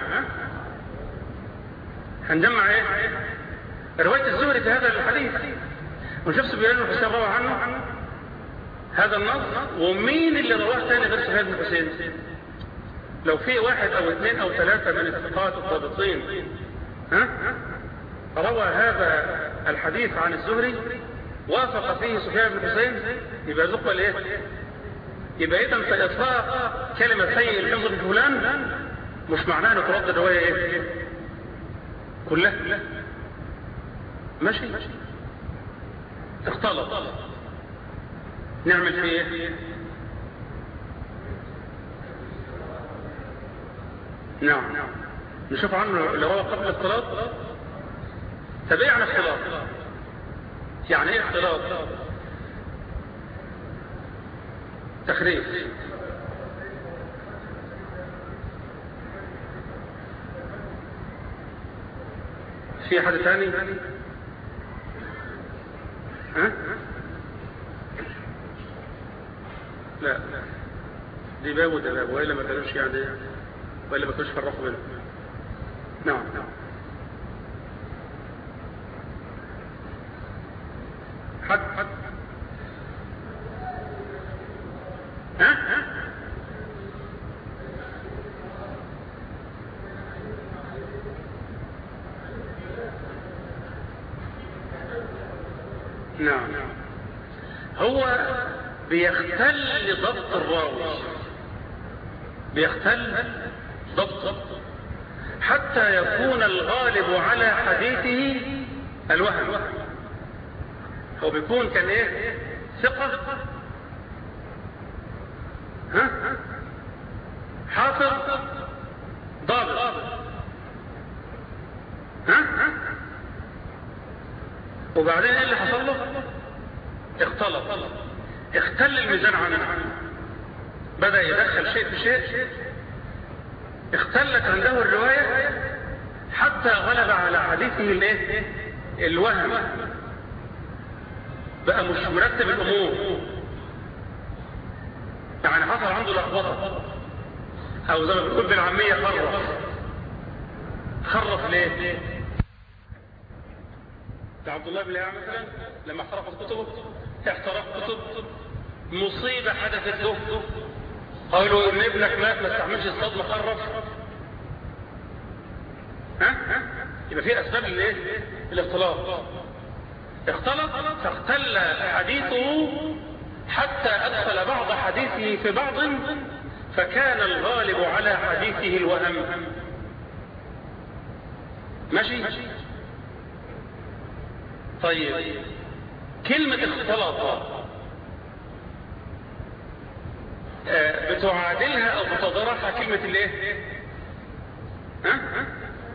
A: هنجمع ايه رواية الزهري في هذا الحديث ونشوف سفيان بن حسين روى عنه هذا النص ومين اللي رواه تاني غير سفيان بن حسين لو في واحد او اثنين او ثلاثة من الثقات الضابطين ها روى هذا الحديث عن الزهري وافق فيه سفيان بن حسين يبقى زق ايه يبقى اذا فاطلاق كلمة سيء الحفظ فلان مش معناه ان ترد الرواية ايه كلها ماشي اختلط نعمل فيه ايه نعم نشوف عنه اللي هو قبل الاختلاط تبعنا اختلاط يعني ايه اختلاط تخريف في حد ثاني ها لا دي باب وده باب والا ما كانوش يعني والا ما كانوش فرقوا بينهم نعم نعم حد حد ها ها نعم هو بيختل ضبط الراوي بيختل ضبط حتى يكون الغالب على حديثه الوهم هو بيكون كان ايه ثقة ها حافظ ضابط ها ها وبعدين ايه اللي حصل له اختلط اختل الميزان عنه بدأ يدخل شيء في شيء اختلت عنده الرواية حتى غلب على حديثه الايه الوهم بقى مش مرتب الامور يعني حصل عنده لخبطه او زي ما بنقول بالعاميه خرف خرف ليه عبد الله بن مثلا لما احترقت كتبه احترق كتب مصيبة حدثت له قالوا ان ابنك مات ما استحملش الصدمة خرف ها ها يبقى في اسباب الايه الاختلاط اختلط فاختل حديثه حتى ادخل بعض حديثه في بعض فكان الغالب على حديثه الوهم ماشي طيب كلمة اختلط آه بتعادلها او بتضرفها كلمة الايه ها ها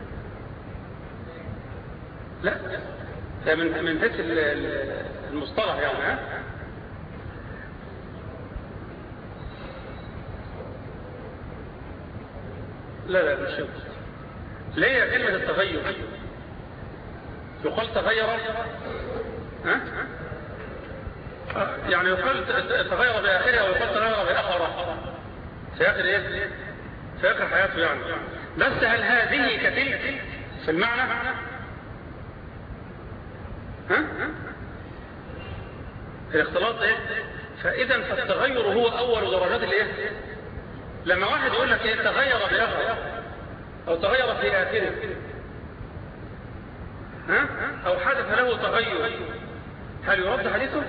A: لا ده من من حيث المصطلح يعني ها لا لا مش ليه كلمة التغير يقال تغير ها يعني يقال تغير بآخره أو يقال تغير بآخره في آخر إيه في آخر حياته يعني بس هل هذه كتلك في المعنى ها الاختلاط ايه فاذا فالتغير هو اول درجات الايه لما واحد يقول لك ايه تغير باخر او تغير في اخره ها او حدث له تغير هل يرد حديثه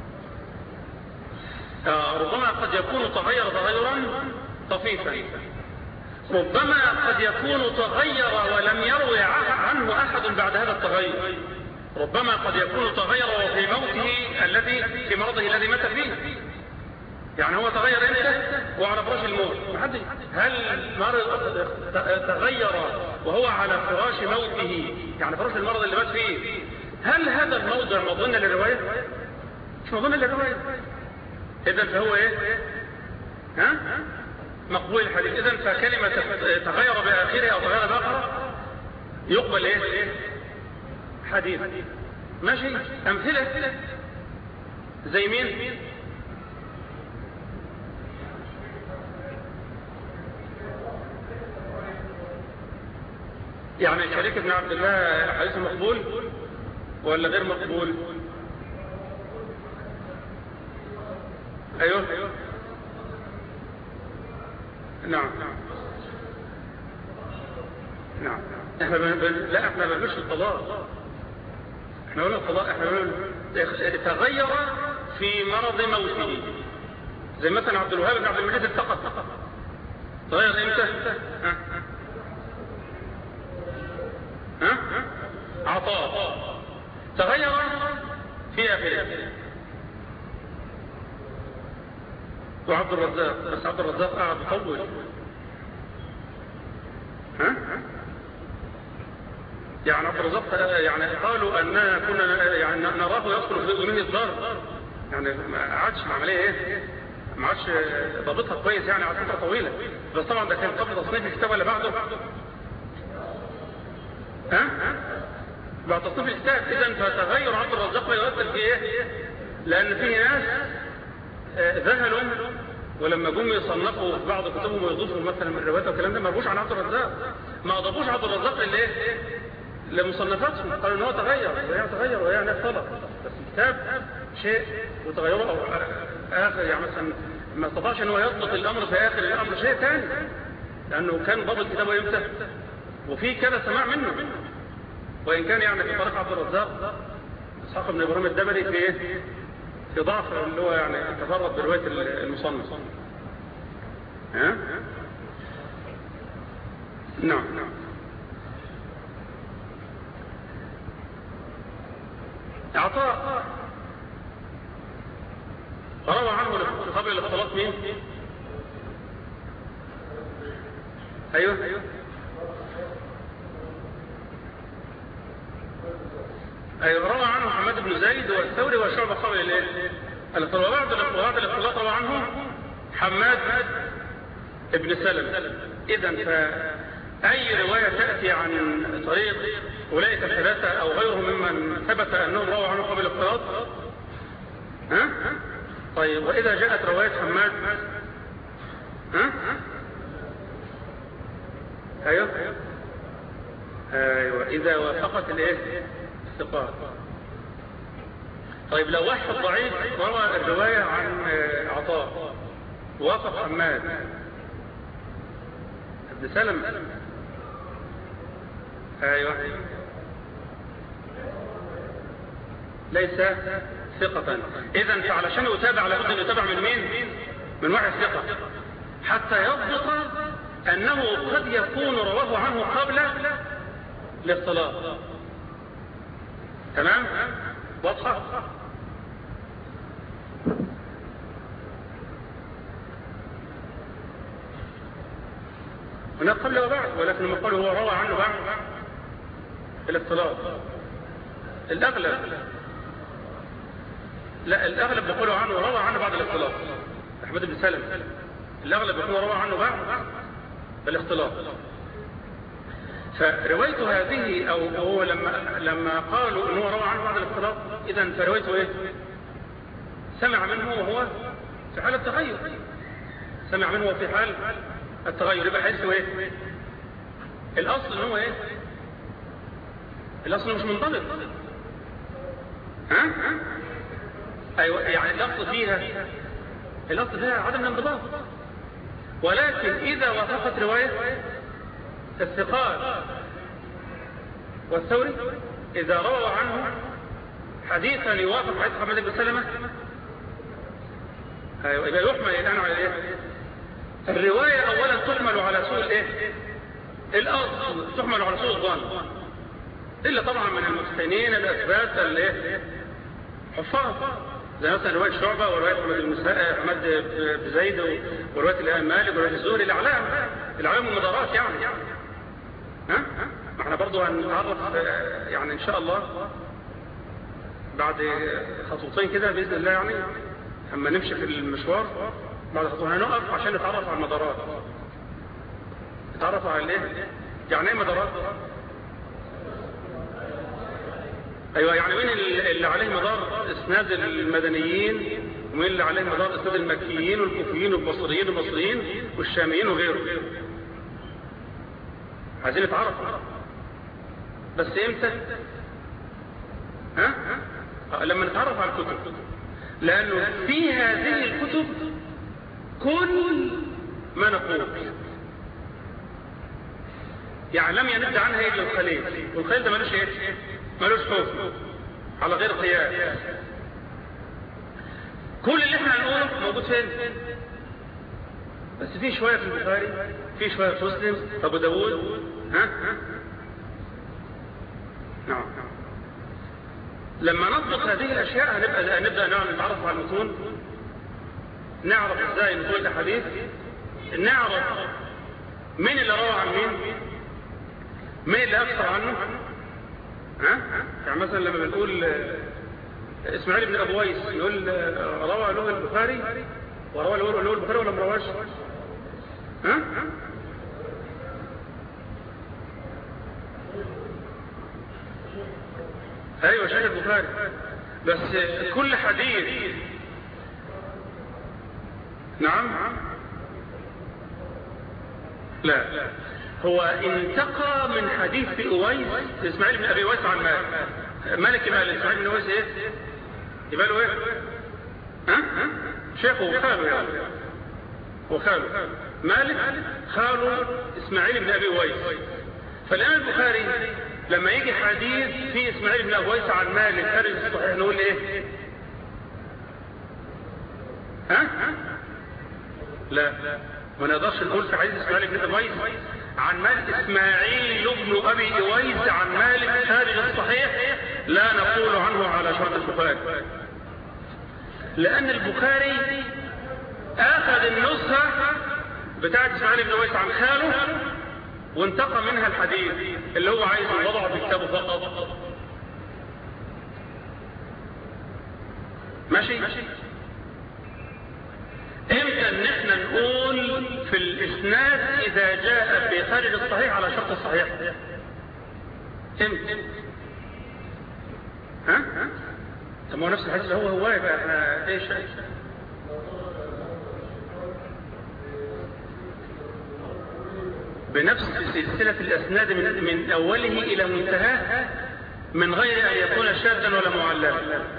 A: آه ربما قد يكون تغير تغيرا طفيفا ربما قد يكون تغير ولم يروي عنه احد بعد هذا التغير ربما قد يكون تغير في موته الذي في مرضه الذي مات فيه يعني هو تغير امتى وعلى فراش الموت هل مرض تغير وهو على فراش موته يعني فراش المرض اللي مات فيه هل هذا الموضع مظن للرواية مش مظن للرواية اذا فهو ايه ها مقبول الحديث اذا فكلمة تغير باخره او تغير باخره يقبل ايه حديث ماشي امثلة زي مين يعني شريك ابن عبد الله حديث مقبول ولا غير مقبول ايوه نعم نعم احنا بن... لا احنا ما بنقولش الطلاق احنا قلنا الطلاق احنا بنقول تغير في مرض موته زي مثلا عبد الوهاب بن عبد المجيد التقط تغير امتى ها ها عطاء تغير في اخره وعبد الرزاق بس عبد الرزاق قاعد يطول ها يعني عبد الرزاق يعني قالوا اننا كنا يعني نراه يدخل في اذنه الضار يعني ما عادش العمليه ايه ما عادش ضابطها كويس يعني على فتره طويله بس طبعا ده كان قبل تصنيف الكتاب ولا بعده ها بعد تصنيف الكتاب اذا فتغير عبد الرزاق لا يؤثر في ايه لان فيه ناس ذهلوا ولما جم يصنفوا في بعض كتبهم ويضيفوا مثلا من الروايات والكلام ده ما ربوش عن عبد الرزاق ما اضافوش عبد الرزاق اللي ايه لمصنفاتهم قالوا ان هو تغير وهي تغير وهي ناس طلب بس الكتاب شيء وتغيره او اخر يعني مثلا ما استطاعش ان هو يضبط الامر في اخر الامر شيء ثاني لانه كان ضابط كتابه امتى وفي كذا سماع منه وان كان يعني في طريق عبد الرزاق اسحاق بن ابراهيم الدبري في ايه في ضعف اللي هو يعني تفرد بروايه المصنف ها نعم عطاء روى عنه قبل الاختلاط مين ايوه ايوه روى عنه محمد بن زيد والثوري والشعبة قبل الايه الاختلاط وبعد الاختلاط روى عنه حماد ابن سلم اذا فاي رواية تأتي عن طريق اولئك الثلاثة او غيرهم ممن ثبت انهم رووا عنه قبل الاختلاط ها طيب واذا جاءت رواية حماد ها ايوه ايوه اذا وافقت الايه الثقات طيب لو واحد ضعيف روى الرواية عن عطاء وافق حماد ابن سلم ايوه ليس ثقة اذا فعلشان يتابع لابد ان يتابع من مين من واحد ثقة حتى يضبط انه قد يكون رواه عنه قبل الاختلاط تمام واضحة هناك قبل وبعد ولكن لما قالوا هو روى عنه بعد الاختلاط الاغلب لا الاغلب بيقولوا عنه روى عنه بعد الاختلاط احمد بن سلم الاغلب بيقولوا روى عنه بعد الاختلاط فروايته هذه او هو لما لما قالوا ان هو روى عنه بعد الاختلاط اذا فروايته ايه سمع منه وهو في حال التغير سمع منه وهو في حال التغير يبقى حديثه ايه الاصل ان هو ايه الاصل مش منضبط ها ايوه يعني الاصل فيها الاصل فيها عدم الانضباط ولكن اذا وافقت روايه الثقات والثوري إذا روى عنه حديثا يوافق حديث حمد بن سلمة أيوة إذا يحمل الآن على إيه؟ الرواية أولا تحمل على سوء الإيه؟ الأصل تحمل على سوء الظن إلا طبعا من المتقنين الأثبات الإيه؟ حفاظ زي مثلا رواية شعبة ورواية حمد بن حمد بن زيد ورواية الإمام مالك ورواية الزهري الأعلام الأعلام والمدارات يعني ها ما احنا برضو هنتعرف يعني ان شاء الله بعد خطوتين كده باذن الله يعني اما نمشي في المشوار بعد خطوتين هنقف عشان نتعرف على المدارات نتعرف على الايه يعني ايه مدارات ايوه يعني مين اللي عليه مدار اسناد المدنيين ومين اللي عليه مدار اسناد المكيين والكوفيين والبصريين والمصريين والشاميين وغيره عايزين نتعرف بس امتى ها لما نتعرف على الكتب لانه في هذه الكتب كل ما نقول يعني لم يند عنها الا الخليل والخليل ده ملوش ايه ملوش حكم على غير قياس كل اللي احنا هنقوله موجود فين بس في شويه في البخاري في شويه في مسلم ابو داوود ها نعم لما نطبق هذه الاشياء هنبقى نبدا نعم نتعرف على المتون نعرف ازاي نقول الاحاديث نعرف مين اللي روى عن مين مين اللي اكثر عنه ها يعني مثلا لما بنقول اسماعيل بن ابو ويس نقول روى له البخاري وروى له البخاري ولا ما رواش ها ايوه شيخ البخاري بس كل حديث نعم لا هو انتقى من حديث في اويس اسماعيل بن ابي اويس عن مالك مالك مال اسماعيل بن اويس ايه يبقى له ايه ها ها شيخه خاله يعني هو خاله مالك خاله اسماعيل بن ابي اويس فالان البخاري لما يجي حديث في اسماعيل بن ابي اويس عن مالك خارج الصحيح نقول ايه ها لا ما نقدرش نقول في حديث اسماعيل بن ابي اويس عن مالك اسماعيل بن ابي اويس عن مالك خارج الصحيح لا نقول عنه على شرط البخاري لان البخاري اخذ النسخه بتاعت اسماعيل بن اويس عن خاله وانتقى منها الحديث اللي هو عايز يوضعه في كتابه فقط ماشي امتى ان احنا نقول في الاسناد اذا جاء في خارج الصحيح على شرط الصحيح امتى ها ها طب ما هو نفس الحديث هو هو يبقى احنا ايش بنفس سلسلة الأسناد من, من أوله إلى منتهاه من غير أن يكون شاذا ولا معللا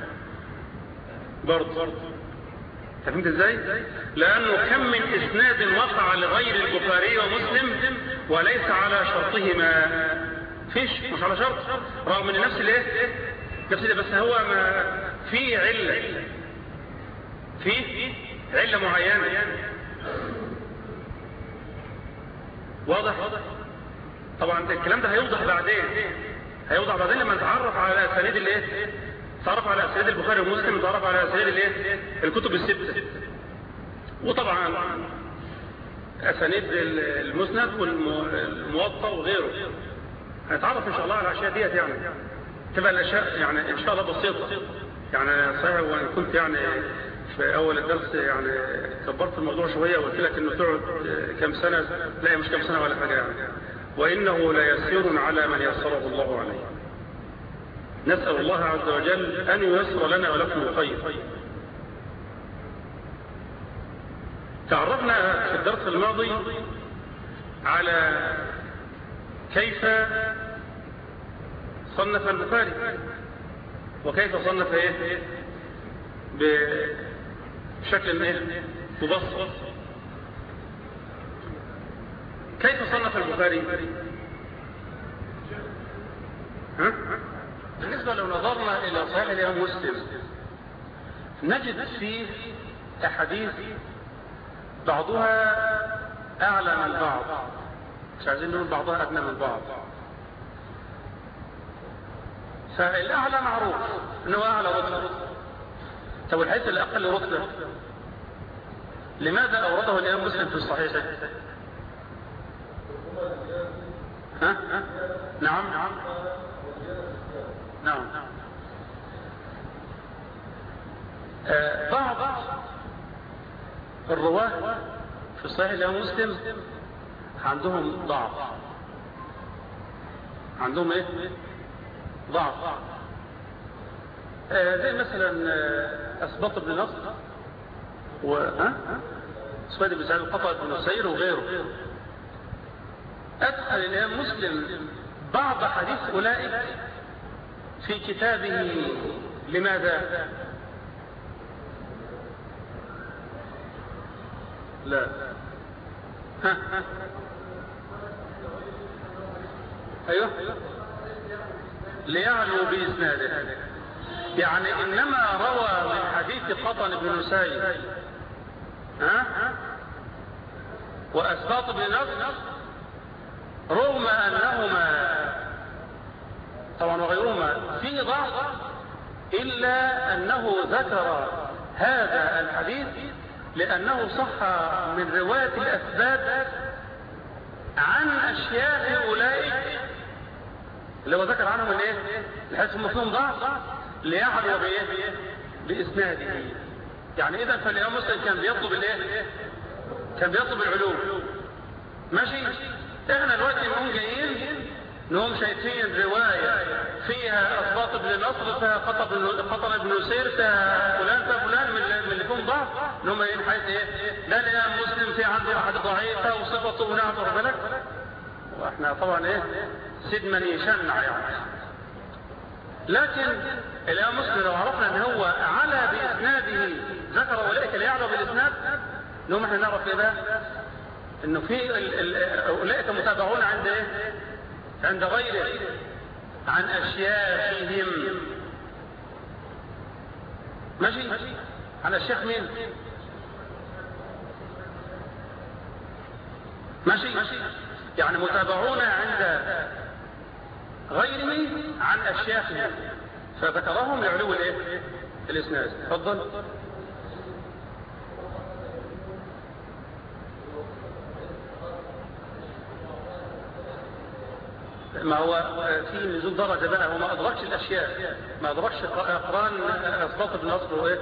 A: برضه فهمت ازاي؟ لأنه كم من إسناد وقع لغير البخاري ومسلم وليس على شرطهما فيش مش على شرط رغم ان نفس الايه نفس بس هو ما في علة في علة معينة واضح طبعا الكلام ده هيوضح بعدين هيوضح بعدين لما نتعرف على اسانيد الايه نتعرف على اسانيد البخاري ومسلم نتعرف على اسانيد الايه الكتب السته وطبعا اسانيد المسند والموطا وغيره هنتعرف ان شاء الله على الاشياء ديت يعني تبقى الاشياء يعني ان شاء الله بسيطه يعني صحيح وانا كنت يعني في اول الدرس يعني كبرت الموضوع شويه وقلت لك انه تقعد كم سنه لا مش كم سنه ولا حاجه يعني وانه ليسير على من يسره الله عليه نسال الله عز وجل ان ييسر لنا ولكم الخير تعرفنا في الدرس الماضي على كيف صنف البخاري وكيف صنف ايه بشكل ايه مبسط كيف صنف البخاري ها بالنسبة لو نظرنا الى صحيح الامام مسلم نجد فيه احاديث بعضها اعلى من بعض مش عايزين نقول بعضها ادنى من بعض فالاعلى معروف انه اعلى رتبه طب الحديث الاقل رتبه لماذا اورده الامام مسلم في الصحيح ها ها نعم نعم نعم آه بعض الرواه في صحيح الامام مسلم عندهم ضعف عندهم ايه ضعف آه زي مثلا آه أسباط بن نصر و ها سويد بن سعيد القطع بن نسير وغيره أدخل الإمام مسلم بعض حديث أولئك في كتابه لماذا؟ لا ها ها ايوه ليعلو باسناده يعني انما روى من حديث قطن بن نسيب ها واسباط بن نصر رغم انهما طبعا وغيرهما في ضعف الا انه ذكر هذا الحديث لانه صح من روايه الاسباب عن اشياخ اولئك اللي هو ذكر عنهم الايه الحديث المفهوم ضعف ليعلو بايه باسناده يعني اذا فالامام مسلم كان بيطلب الايه كان بيطلب العلوم ماشي احنا دلوقتي نقوم جايين انهم شايفين روايه فيها اسباط بن نصر فيها قطن بن قطن بن نسير فيها فلان فيها فلان من من اللي فيهم ضعف ان هم ايه حيث ايه لا الامام مسلم في عنده احد ضعيفه وصفته ونعم بالك واحنا طبعا ايه سيد من يشنع يعني لكن الامام مسلم لو عرفنا ان هو على باسناده ذكر اولئك اللي يعلو بالاسناد انهم احنا نعرف ايه بقى انه في اولئك متابعون عند ايه عند غيره عن اشياخهم ماشي عن الشيخ مين ماشي يعني متابعون عند غيره عن اشياخهم فذكرهم لعلو الايه الاسناد تفضل ما هو في نزول درجة بقى هو ما أدركش الأشياء ما أدركش أقران أسباط بن نصر وإيه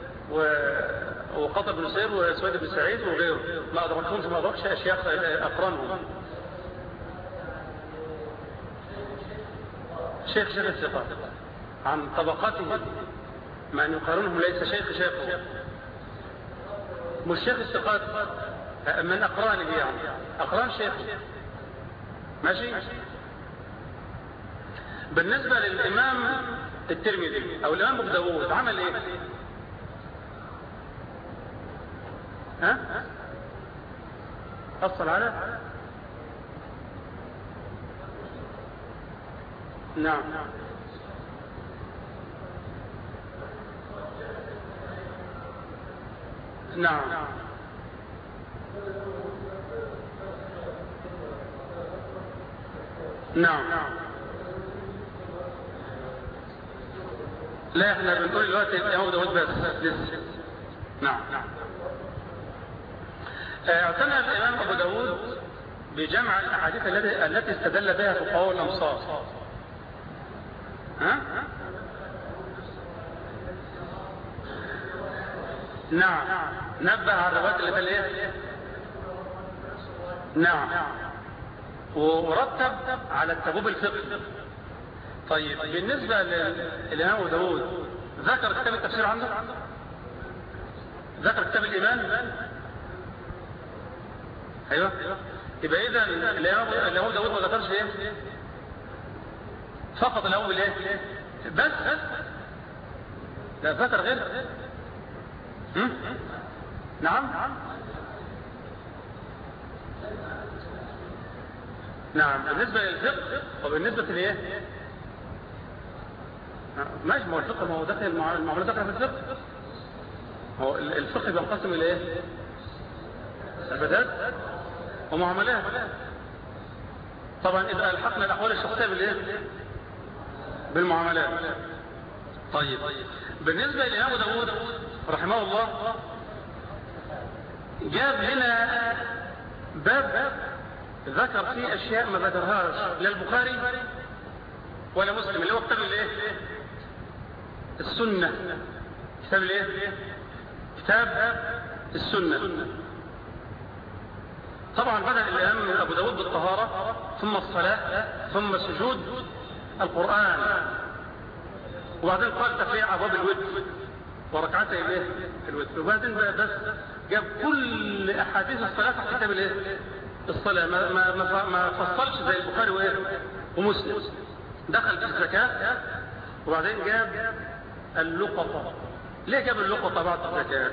A: وقطر بن سير وسويد بن سعيد وغيره ما أدركهمش ما أدركش أشياء أقرانهم شيخ شيخ الثقة عن طبقته مع أن يقارنهم ليس شيخ شيخه مش شيخ الثقات من أقرانه يعني أقران شيخه ماشي بالنسبة للإمام الترمذي أو الإمام أبو داوود عمل إيه؟ ها؟ أصل على نعم نعم نعم لا احنا بنقول دلوقتي الامام داود بس لسه نعم اعتنى الامام ابو داود بجمع الاحاديث التي التي استدل بها فقهاء الامصار ها نعم نبه على الروايات اللي في الايه نعم ورتب على التبوب الفقهي طيب بالنسبة للإمام أبو داود ذكر كتاب التفسير عنده ذكر كتاب الإيمان أيوه يبقى إذا الإمام داود ما ذكرش إيه فقط الأول إيه بس لا ذكر غير نعم نعم بالنسبة للفقه وبالنسبة لإيه ماشي ما هو الفقه ما هو داخل المعاملات داخله في الفقه هو الفقه بينقسم الى ايه عبادات ومعاملات طبعا اذا الحقنا الاحوال الشخصيه بالايه بالمعاملات طيب بالنسبه لامام داوود رحمه الله جاب لنا باب ذكر فيه اشياء ما ذكرهاش لا البخاري ولا مسلم اللي هو كتاب الايه السنة كتاب الايه كتاب السنة طبعا بدأ الإمام من أبو داود بالطهارة ثم الصلاة ثم السجود القرآن وبعدين قال تفريع ابواب الود وركعتي الايه الود وبعدين بقى بس جاب كل احاديث الصلاه في كتاب الايه الصلاه ما ما ما, ما فصلش زي البخاري وايه ومسلم دخل في الزكاه وبعدين جاب اللقطه ليه جاب اللقطه بعد الزكاه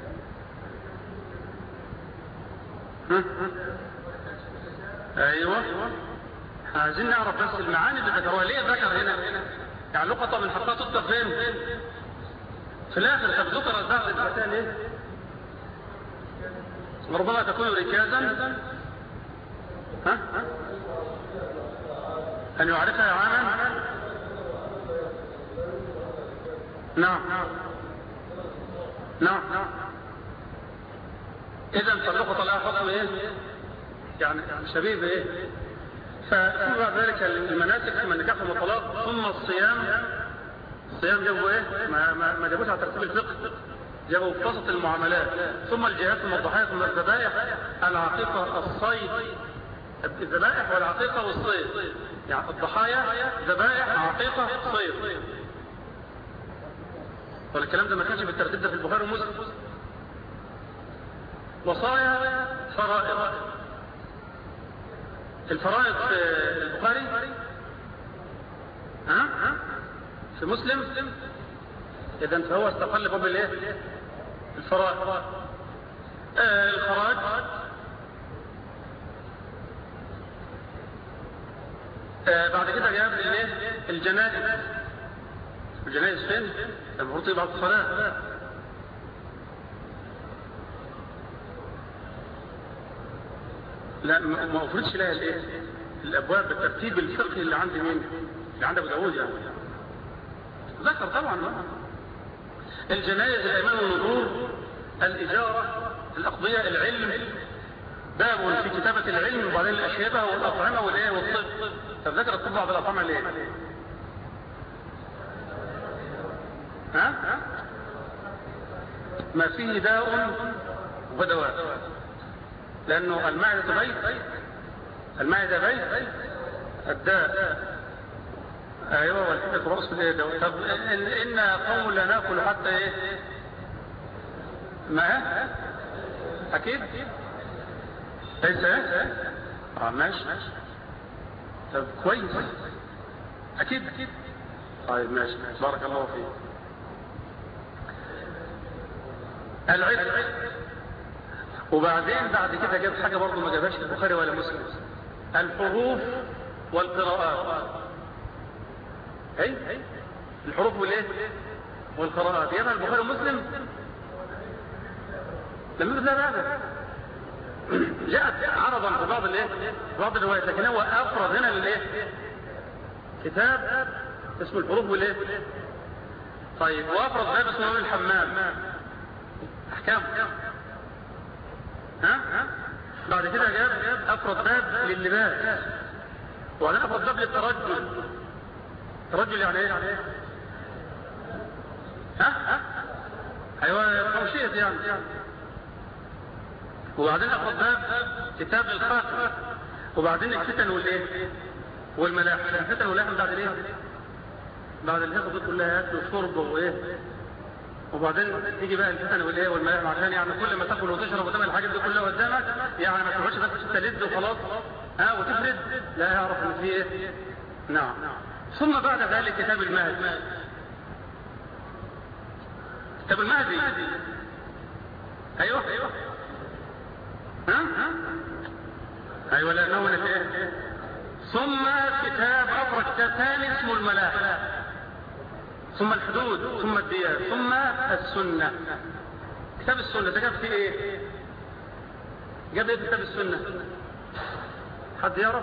A: ها؟ ايوه عايزين نعرف بس المعاني اللي ذكروها ليه ذكر هنا يعني لقطه من حطها تذكر فين في الاخر طب ذكر بعد الفتاه ليه ربما تكون ركازا ها ان يعرفها عاما نعم نعم اذا فاللقطه لها حكم ايه يعني شبيه بايه فثم بعد ذلك المناسك ثم النكاح والطلاق ثم الصيام الصيام جابوا ايه ما, ما, ما جابوش على ترتيب الفقه جابوا في وسط المعاملات ثم الجهاد ثم الضحايا ثم الذبائح العقيقة الصيد الذبائح والعقيقة والصيد يعني الضحايا ذبائح عقيقة صيد والكلام ده ما كانش بالترتيب ده في البخاري ومسلم وصايا فرائض الفرائض في البخاري ها ها في مسلم اذا فهو استقل باب الايه الفرائض آه الخراج آه بعد كده جاب الايه الجنائز الجنائز فين المفروض بعد الصلاه لا ما افردش لها الايه الابواب بالترتيب الفقهي اللي عند مين اللي عند ابو داوود يعني ذكر طبعا الجنايز الايمان والنذور الاجاره الاقضيه العلم باب في كتابه العلم وبعدين الاشربه والاطعمه والايه والطب طب ذكر الطب بعد الاطعمه ليه ها ما فيه داء ودواء لأنه المعدة بيت المعدة بيت الداء أيوة والحدة رأس الإيه طب إن, إن قوم لا نأكل حتى إيه ما أكيد ليس إيه آه ماشي طب كويس أكيد أكيد طيب ماشي بارك الله فيك العلم وبعدين بعد كده جاب حاجة برضه ما جابهاش البخاري ولا مسلم الحروف والقراءات اي الحروف والايه والقراءات يبقى البخاري ومسلم لم يكن هذا جاءت عرضا في بعض الايه بعض الروايات لكن هو افرض هنا للايه كتاب اسمه الحروف والايه طيب وافرض باب اسمه الحمام احكام ها بعد كده جاب افرض باب لللباس وبعدين افرض باب للترجل الترجل يعني ايه ها ها ايوه توشيط يعني وبعدين افرض باب كتاب الخاتم وبعدين الفتن والايه والملاحم الفتن والملاحم بعد الايه بعد الهيصه دي كلها اكل وشرب وايه وبعدين تيجي بقى الفتن والايه والملاحم عشان يعني كل ما تاكل وتشرب وتعمل الحاجات دي كلها قدامك يعني ما تقعدش بس تلد وخلاص ها وتفرد لا يعرف ان في ايه نعم ثم بعد ذلك كتاب المهدي كتاب المهدي ايوه ايوه ها ها ايوه لانه من ايه ثم كتاب افرد كتاب ثاني اسمه الملاحم ثم الحدود ثم الديات ثم السنة كتاب السنة ده جاب فيه ايه جاب ايه في كتاب السنة حد يعرف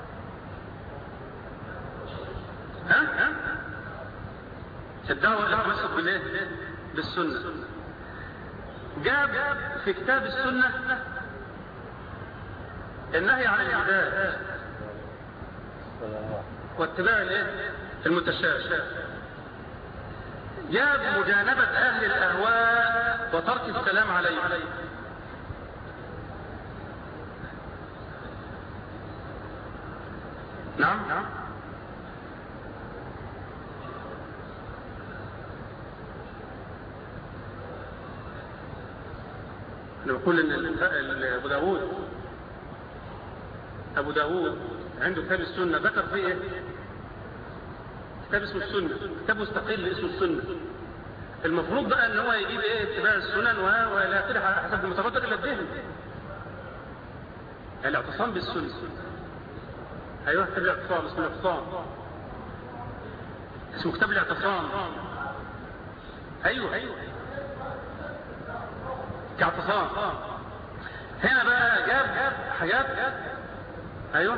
A: ها ها الدعوة التمسك بالايه بالسنة جاب في كتاب السنة النهي عن الجدال واتباع الايه المتشابه جاب مجانبة أهل الأهواء وترك السلام عليهم نعم نقول ان ابو داوود ابو داوود عنده كتاب السنة ذكر فيه ايه كتاب اسمه السنة كتاب مستقل اسمه السنة المفروض بقى ان هو يجيب ايه اتباع السنن والى اخره على حسب المتبادر الى الذهن الاعتصام بالسنة ايوه كتاب الاعتصام اسمه الاعتصام اسمه كتاب الاعتصام ايوه ايوه كاعتصام هنا بقى جاب حاجات ايوه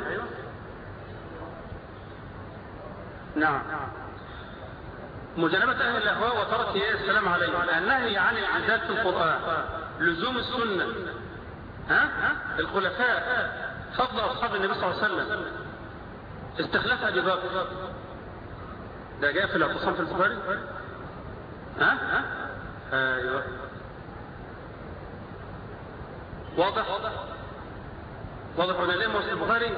A: نعم مجانبة أهل الأهواء وترك السلام عليهم النهي عن العزاد في القرآن لزوم السنة ها الخلفاء فضل أصحاب النبي صلى الله عليه وسلم استخلاف أبي بكر ده جاء في الاعتصام في البخاري ها ها ايوه واضح واضح ولا ليه مسلم البخاري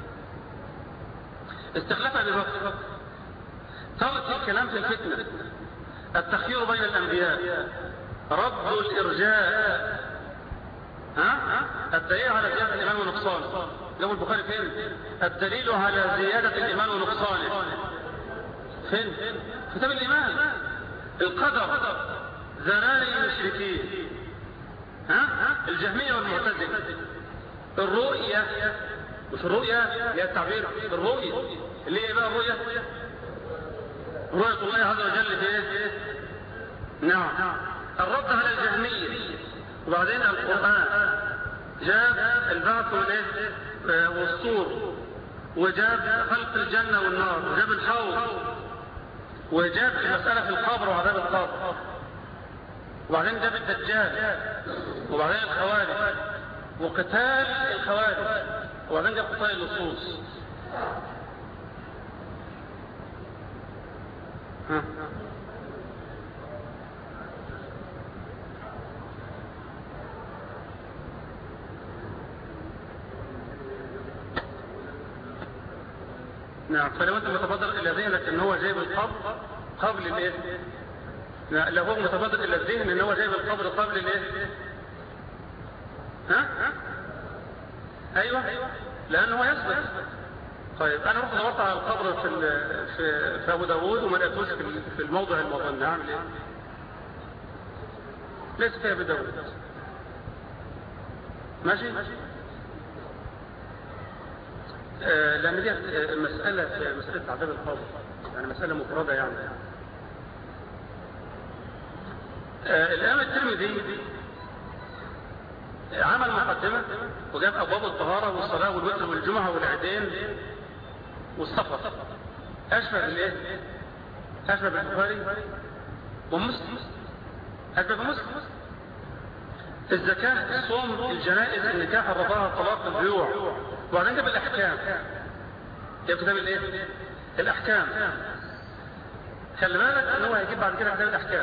A: استخلاف ابي بكر ترك الكلام في الفتنه التخيير بين الانبياء رد الارجاء ها الدليل على زياده الايمان ونقصانه جو البخاري فين الدليل على زياده الايمان ونقصانه فين كتاب الايمان القدر زلال المشركين ها الجهميه والمعتزله الرؤيه مش الرؤيه هي التعبير الرؤيه اللي هي بقى الرؤيه رؤيه الله عز وجل في ايه نعم الرد على الجهميه وبعدين القران جاب البعث والايه والصور وجاب خلق الجنه والنار وجاب الحوض وجاب المسألة في القبر وعذاب القبر وبعدين جاب الدجال وبعدين الخوارج وقتال الخوارج وبعدين جاب قتال اللصوص ها نعم فلو انت متبادر الى ذهنك ان هو جايب القبر قبل الايه لو هو متبادر الى الذهن ان هو جايب القبر قبل الايه ها ايوه لانه هو يصبر طيب انا رحت دورت على القبر في في في ابو داوود وما لقيتوش في الموضع المظن اعمل ايه ليس في ابو داوود ماشي ماشي آه لان دي مسألة مسألة تعذيب القبر يعني مسألة مفردة يعني آه الإمام الترمذي عمل مقدمة وجاب أبواب الطهارة والصلاة والوتر والجمعة والعيدين والسفر أشبه بالإيه؟ أشبه بالبخاري ومسلم أشبه بمسلم الزكاة الصوم الجنائز النكاح الرضاعة الطلاق البيوع وبعدين جاب الأحكام جاب كتاب الإيه؟ الأحكام خلي بالك ان هو هيجيب بعد كده كتاب الأحكام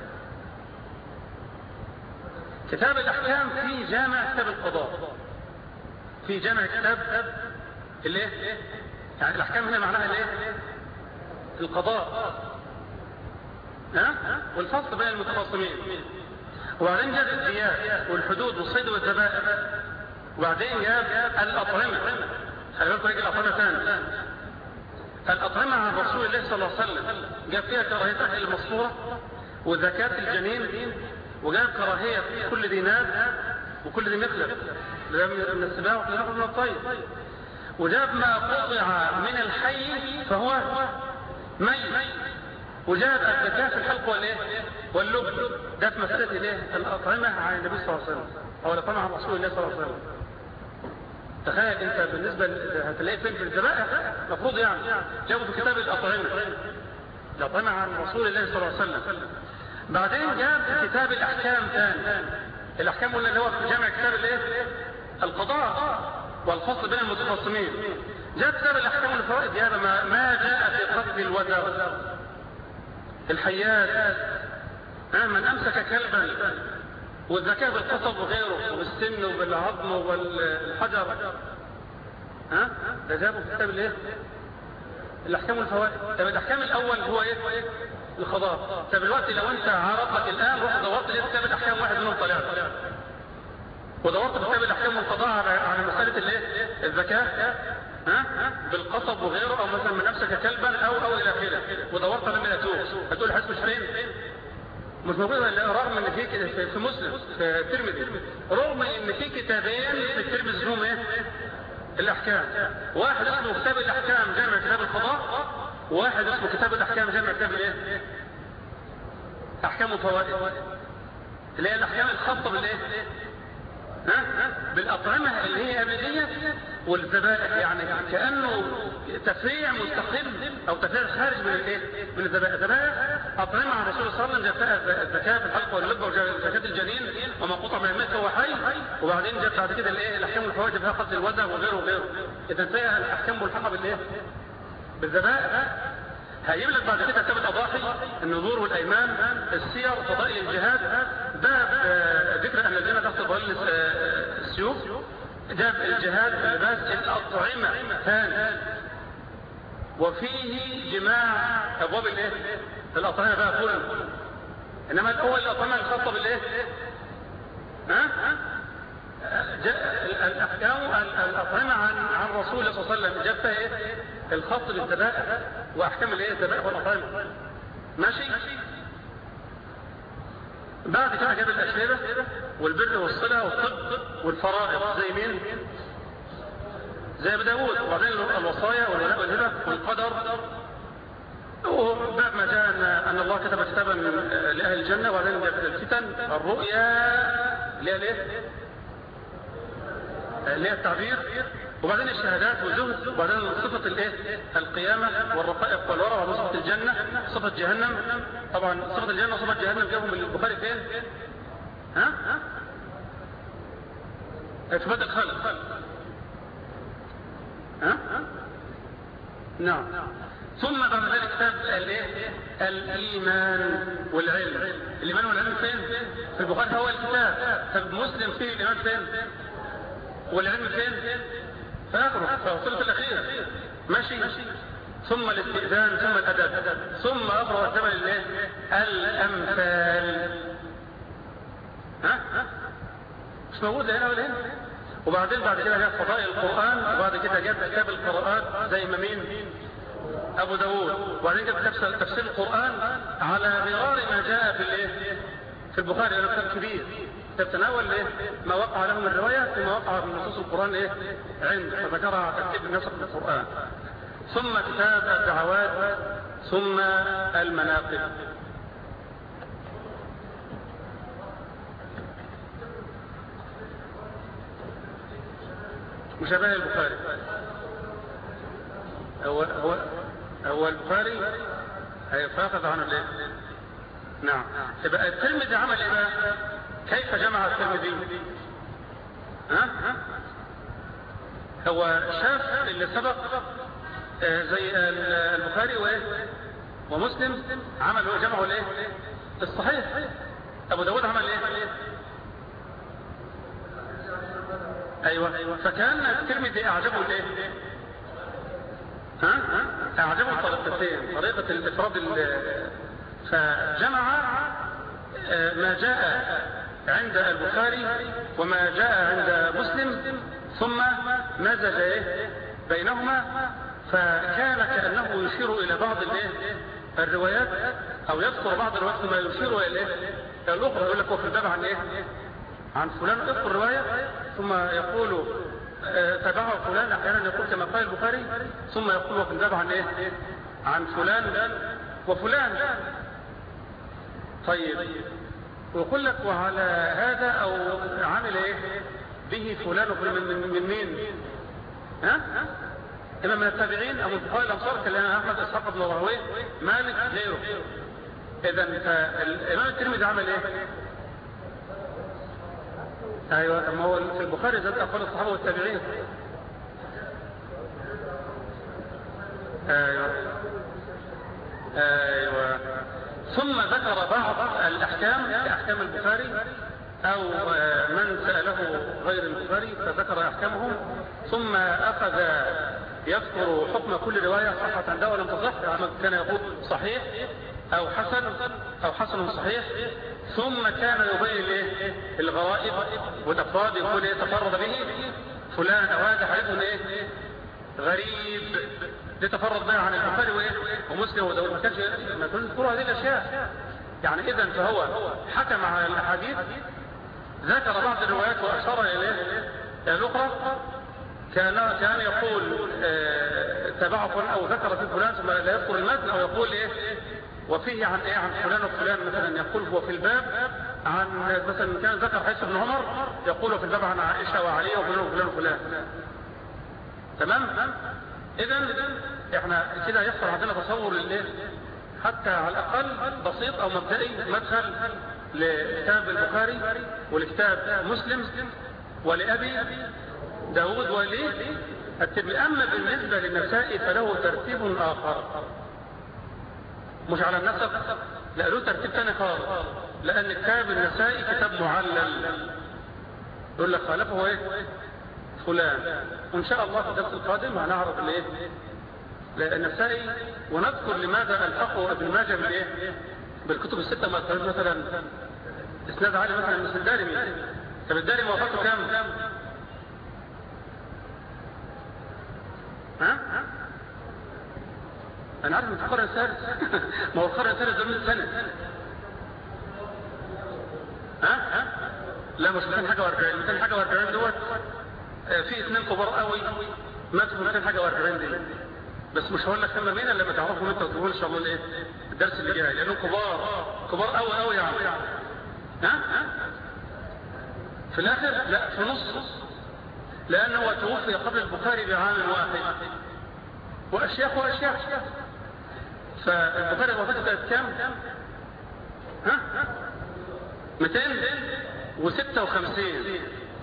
A: كتاب الأحكام في جامع كتاب القضاء في جامع كتاب الايه يعني الأحكام هنا معناها الايه القضاء ها والفصل بين المتخاصمين وبعدين جاب الديات والحدود والصيد والذبائح وبعدين جاب الأطعمة خلي بالكم يجي الأطعمة ثاني الأطعمة عن رسول الله صلى الله عليه وسلم جاب فيها كراهية أهل المصفورة وزكاة الجنين وجاب كراهية كل ذي ناب وكل ذي مخلب من السباع وكل من الطير وجاب ما قطع من الحي فهو ميت وجاب الزكاة في الحلق والايه واللب ده في مسألة الايه الأطعمة عن النبي صلى الله عليه وسلم أو الأطعمة عن رسول الله صلى الله عليه وسلم تخيل انت بالنسبة هتلاقي فين في الذبائح المفروض يعني جابوا في كتاب الأطعمة الأطعمة عن رسول الله صلى الله عليه وسلم بعدين جاب كتاب الأحكام ثاني الأحكام قلنا اللي هو في جامع كتاب الايه القضاء والفصل بين المتخاصمين جاء كتاب الأحكام والفوائد هذا ما, ما جاء في قتل الودر الحيات من أمسك كلبا والذكاء بالقصب وغيره وبالسن وبالعظم وبالحجر ها ده جابوا في كتاب الايه الاحكام والفوائد طب الاحكام الاول هو ايه القضاء طب دلوقتي لو انت عرض لك الان روح دورت لقيت كتاب الاحكام واحد منهم طلع ودورت في كتاب الاحكام والقضاء على على مساله الايه الزكاه ها بالقصب وغيره او مثلا من نفسك كلبا او او الى اخره ودورت لم ياتوك هتقول حسب مش فين مش موجود رغم ان في في مسلم في الترمذي رغم ان في كتابين في الترمذي اسمهم ايه الاحكام واحد اسمه كتاب الاحكام جامع كتاب القضاء وواحد اسمه كتاب الاحكام جامع كتاب الايه احكام وفوائد اللي هي الاحكام الخاصه بالايه ها بالاطعمه اللي هي ابديه والذبائح يعني كانه تفريع مستقل او تفريع خارج من الايه من الذبائح الذبائح اطعمه عن الرسول صلى الله عليه وسلم جاء الزكاه في الحلق واللبه وزكاه الجنين وما قطع من المسك وهو حي وبعدين جاء بعد كده الايه الاحكام والفوائد فيها قتل الوزن وغيره وغيره اذا فيها الاحكام ملحقه بالايه بالذبائح هيجيب لك بعد كده كتاب الاضاحي النذور والايمان السير فضائل الجهاد باب ذكر ان الذين تحت ظل السيوف جاب الجهاد اللباس الاطعمه ثاني وفيه جماع ابواب الايه الاطعمه بقى كل انما الاول الاطعمه الخاصه بالايه ها الاحكام الاطعمه عن عن رسول الله صلى الله عليه وسلم جاب فيها ايه الخاص بالذبائح واحكام الايه الذبائح والاطعمه ماشي بعد كده جاب الاشربه والبر والصله والطب والفرائض زي مين زي ابو داوود وبعدين الوصايا والولاء والهبه والقدر وبعد ما جاء ان الله كتب كتابا لاهل الجنه وبعدين جاب الفتن الرؤيا اللي هي الايه؟ اللي هي التعبير وبعدين الشهادات والزهد وبعدين صفة الايه القيامة والرقائق والورع وبعدين صفة الجنة صفة جهنم طبعا صفة الجنة وصفة جهنم جابهم من البخاري فين ها اثبات الخلق ها نعم ثم بعد ذلك كتاب الايه الايمان والعلم الايمان والعلم فين في البخاري هو الكتاب طب مسلم فيه الايمان فين والعلم فين فاخره فوصلت الاخير ماشي ثم الاستئذان ثم الادب ثم اخر الثمن الايه الامثال ها مش موجود هنا ولا هنا وبعدين بعد كده جاب فضائل القران وبعد كده جاب كتاب القراءات زي ما مين ابو داوود وبعدين جاب تفسير القران على غرار ما جاء في الايه في البخاري لانه كتاب كبير تتناول ايه ما وقع له من الروايه ثم وقع في نصوص القران ايه عند فذكرها ترتيب النسخ في القران ثم كتاب الدعوات ثم المناقب مشابه البخاري هو هو هو البخاري هيفاقد عنه ليه نعم يبقى الترمذي عمل ايه بقى كيف جمع الترمذي ها هو شاف اللي سبق آه زي البخاري وايه ومسلم عمل هو جمعه الايه الصحيح ابو داود عمل ايه ايوه فكان الترمذي اعجبه الايه ها اعجبه طريقتين طريقه الافراد فجمع ما جاء عند البخاري وما جاء عند مسلم ثم مزج ايه بينهما فكان كانه يشير الى بعض الايه الروايات او يذكر بعض الروايات ثم يشير الى الايه الاخرى يقول لك هو في الباب عن ايه عن فلان اذكر روايه ثم يقول تبعه فلان احيانا يقول كما قال البخاري ثم يقول وفي الباب عن ايه عن فلان وفلان طيب ويقول لك وعلى هذا او عمل ايه به فلان من, من, من مين ها اما من التابعين او من فقهاء الامصار كالامام احمد اسحاق بن راهويه مالك غيره اذا الامام الترمذي عمل ايه ايوه ما هو في البخاري زاد اقوال الصحابه والتابعين ايوه ايوه ثم ذكر بعض الاحكام كاحكام البخاري او من ساله غير البخاري فذكر احكامهم ثم اخذ يذكر حكم كل روايه صحت عنده ولم تصح كان يقول صحيح أو حسن أو حسن صحيح ثم كان يبين الايه الغرائب والافراد يقول ايه تفرد به فلان او هذا حديث ايه غريب لتفرد بها عن البخاري وايه ومسلم وداود ما كانش ما تذكروا هذه الاشياء يعني اذا فهو حكم على الاحاديث ذكر بعض الروايات واشار الى الاخرى كان كان يقول آه تبع فلان او ذكر في فلان ثم لا يذكر المتن او يقول ايه وفيه عن ايه عن فلان وفلان مثلا يقول هو في الباب عن مثلا كان ذكر حديث ابن عمر يقول في الباب عن عائشه وعلي وفلان وفلان وفلان تمام اذا احنا كده يحصل عندنا تصور للايه حتى على الاقل بسيط او مبدئي مدخل لكتاب البخاري ولكتاب مسلم ولابي داود ولي الترمذي اما بالنسبه للنسائي فله ترتيب اخر مش على النسق لا له ترتيب ثاني خالص لان كتاب النسائي كتاب معلل يقول لك خالفه ايه فلان وان شاء الله في الدرس القادم هنعرف الايه النسائي ونذكر لماذا الحقه ابن ماجه بالايه بالكتب السته ما مثلا اسناد عالي مثلا مثل الدارمي طب الدارمي وفاته كام ها انا عارف ان في القرن الثالث ما هو القرن الثالث ده 100 سنه ها ها لا مش 200 حاجه و40 200 حاجه و40 دوت في اثنين كبار قوي ماتوا في 200 حاجه و40 دي بس مش هقول لك هم مين الا لما تعرفهم انت وتقول ان شاء الله الايه الدرس اللي جاي لانهم كبار كبار قوي قوي يعني ها ها في الاخر لا في نص لانه توفي قبل البخاري بعام واحد واشياخ واشياخ فالبخاري وفاته كانت كام؟ ها؟ 256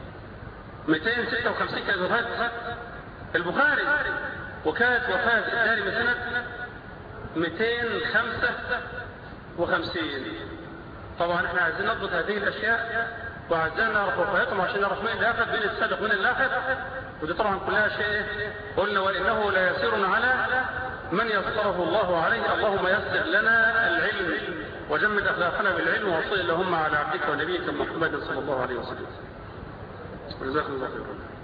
A: 256 كانت وفاة البخاري وكانت وفاة الدارمي سنة 255 طبعا احنا عايزين نضبط هذه الاشياء وعايزين نعرف وفاتهم عشان نعرف مين اللي اخذ بين السابق ومين اللي اخذ ودي طبعا كلها شيء قلنا وانه لا يسير على من يسره الله عليه اللهم يسر لنا العلم وجمد اخلاقنا بالعلم وصل اللهم على عبدك ونبيك محمد صلى الله عليه وسلم جزاكم الله خيرا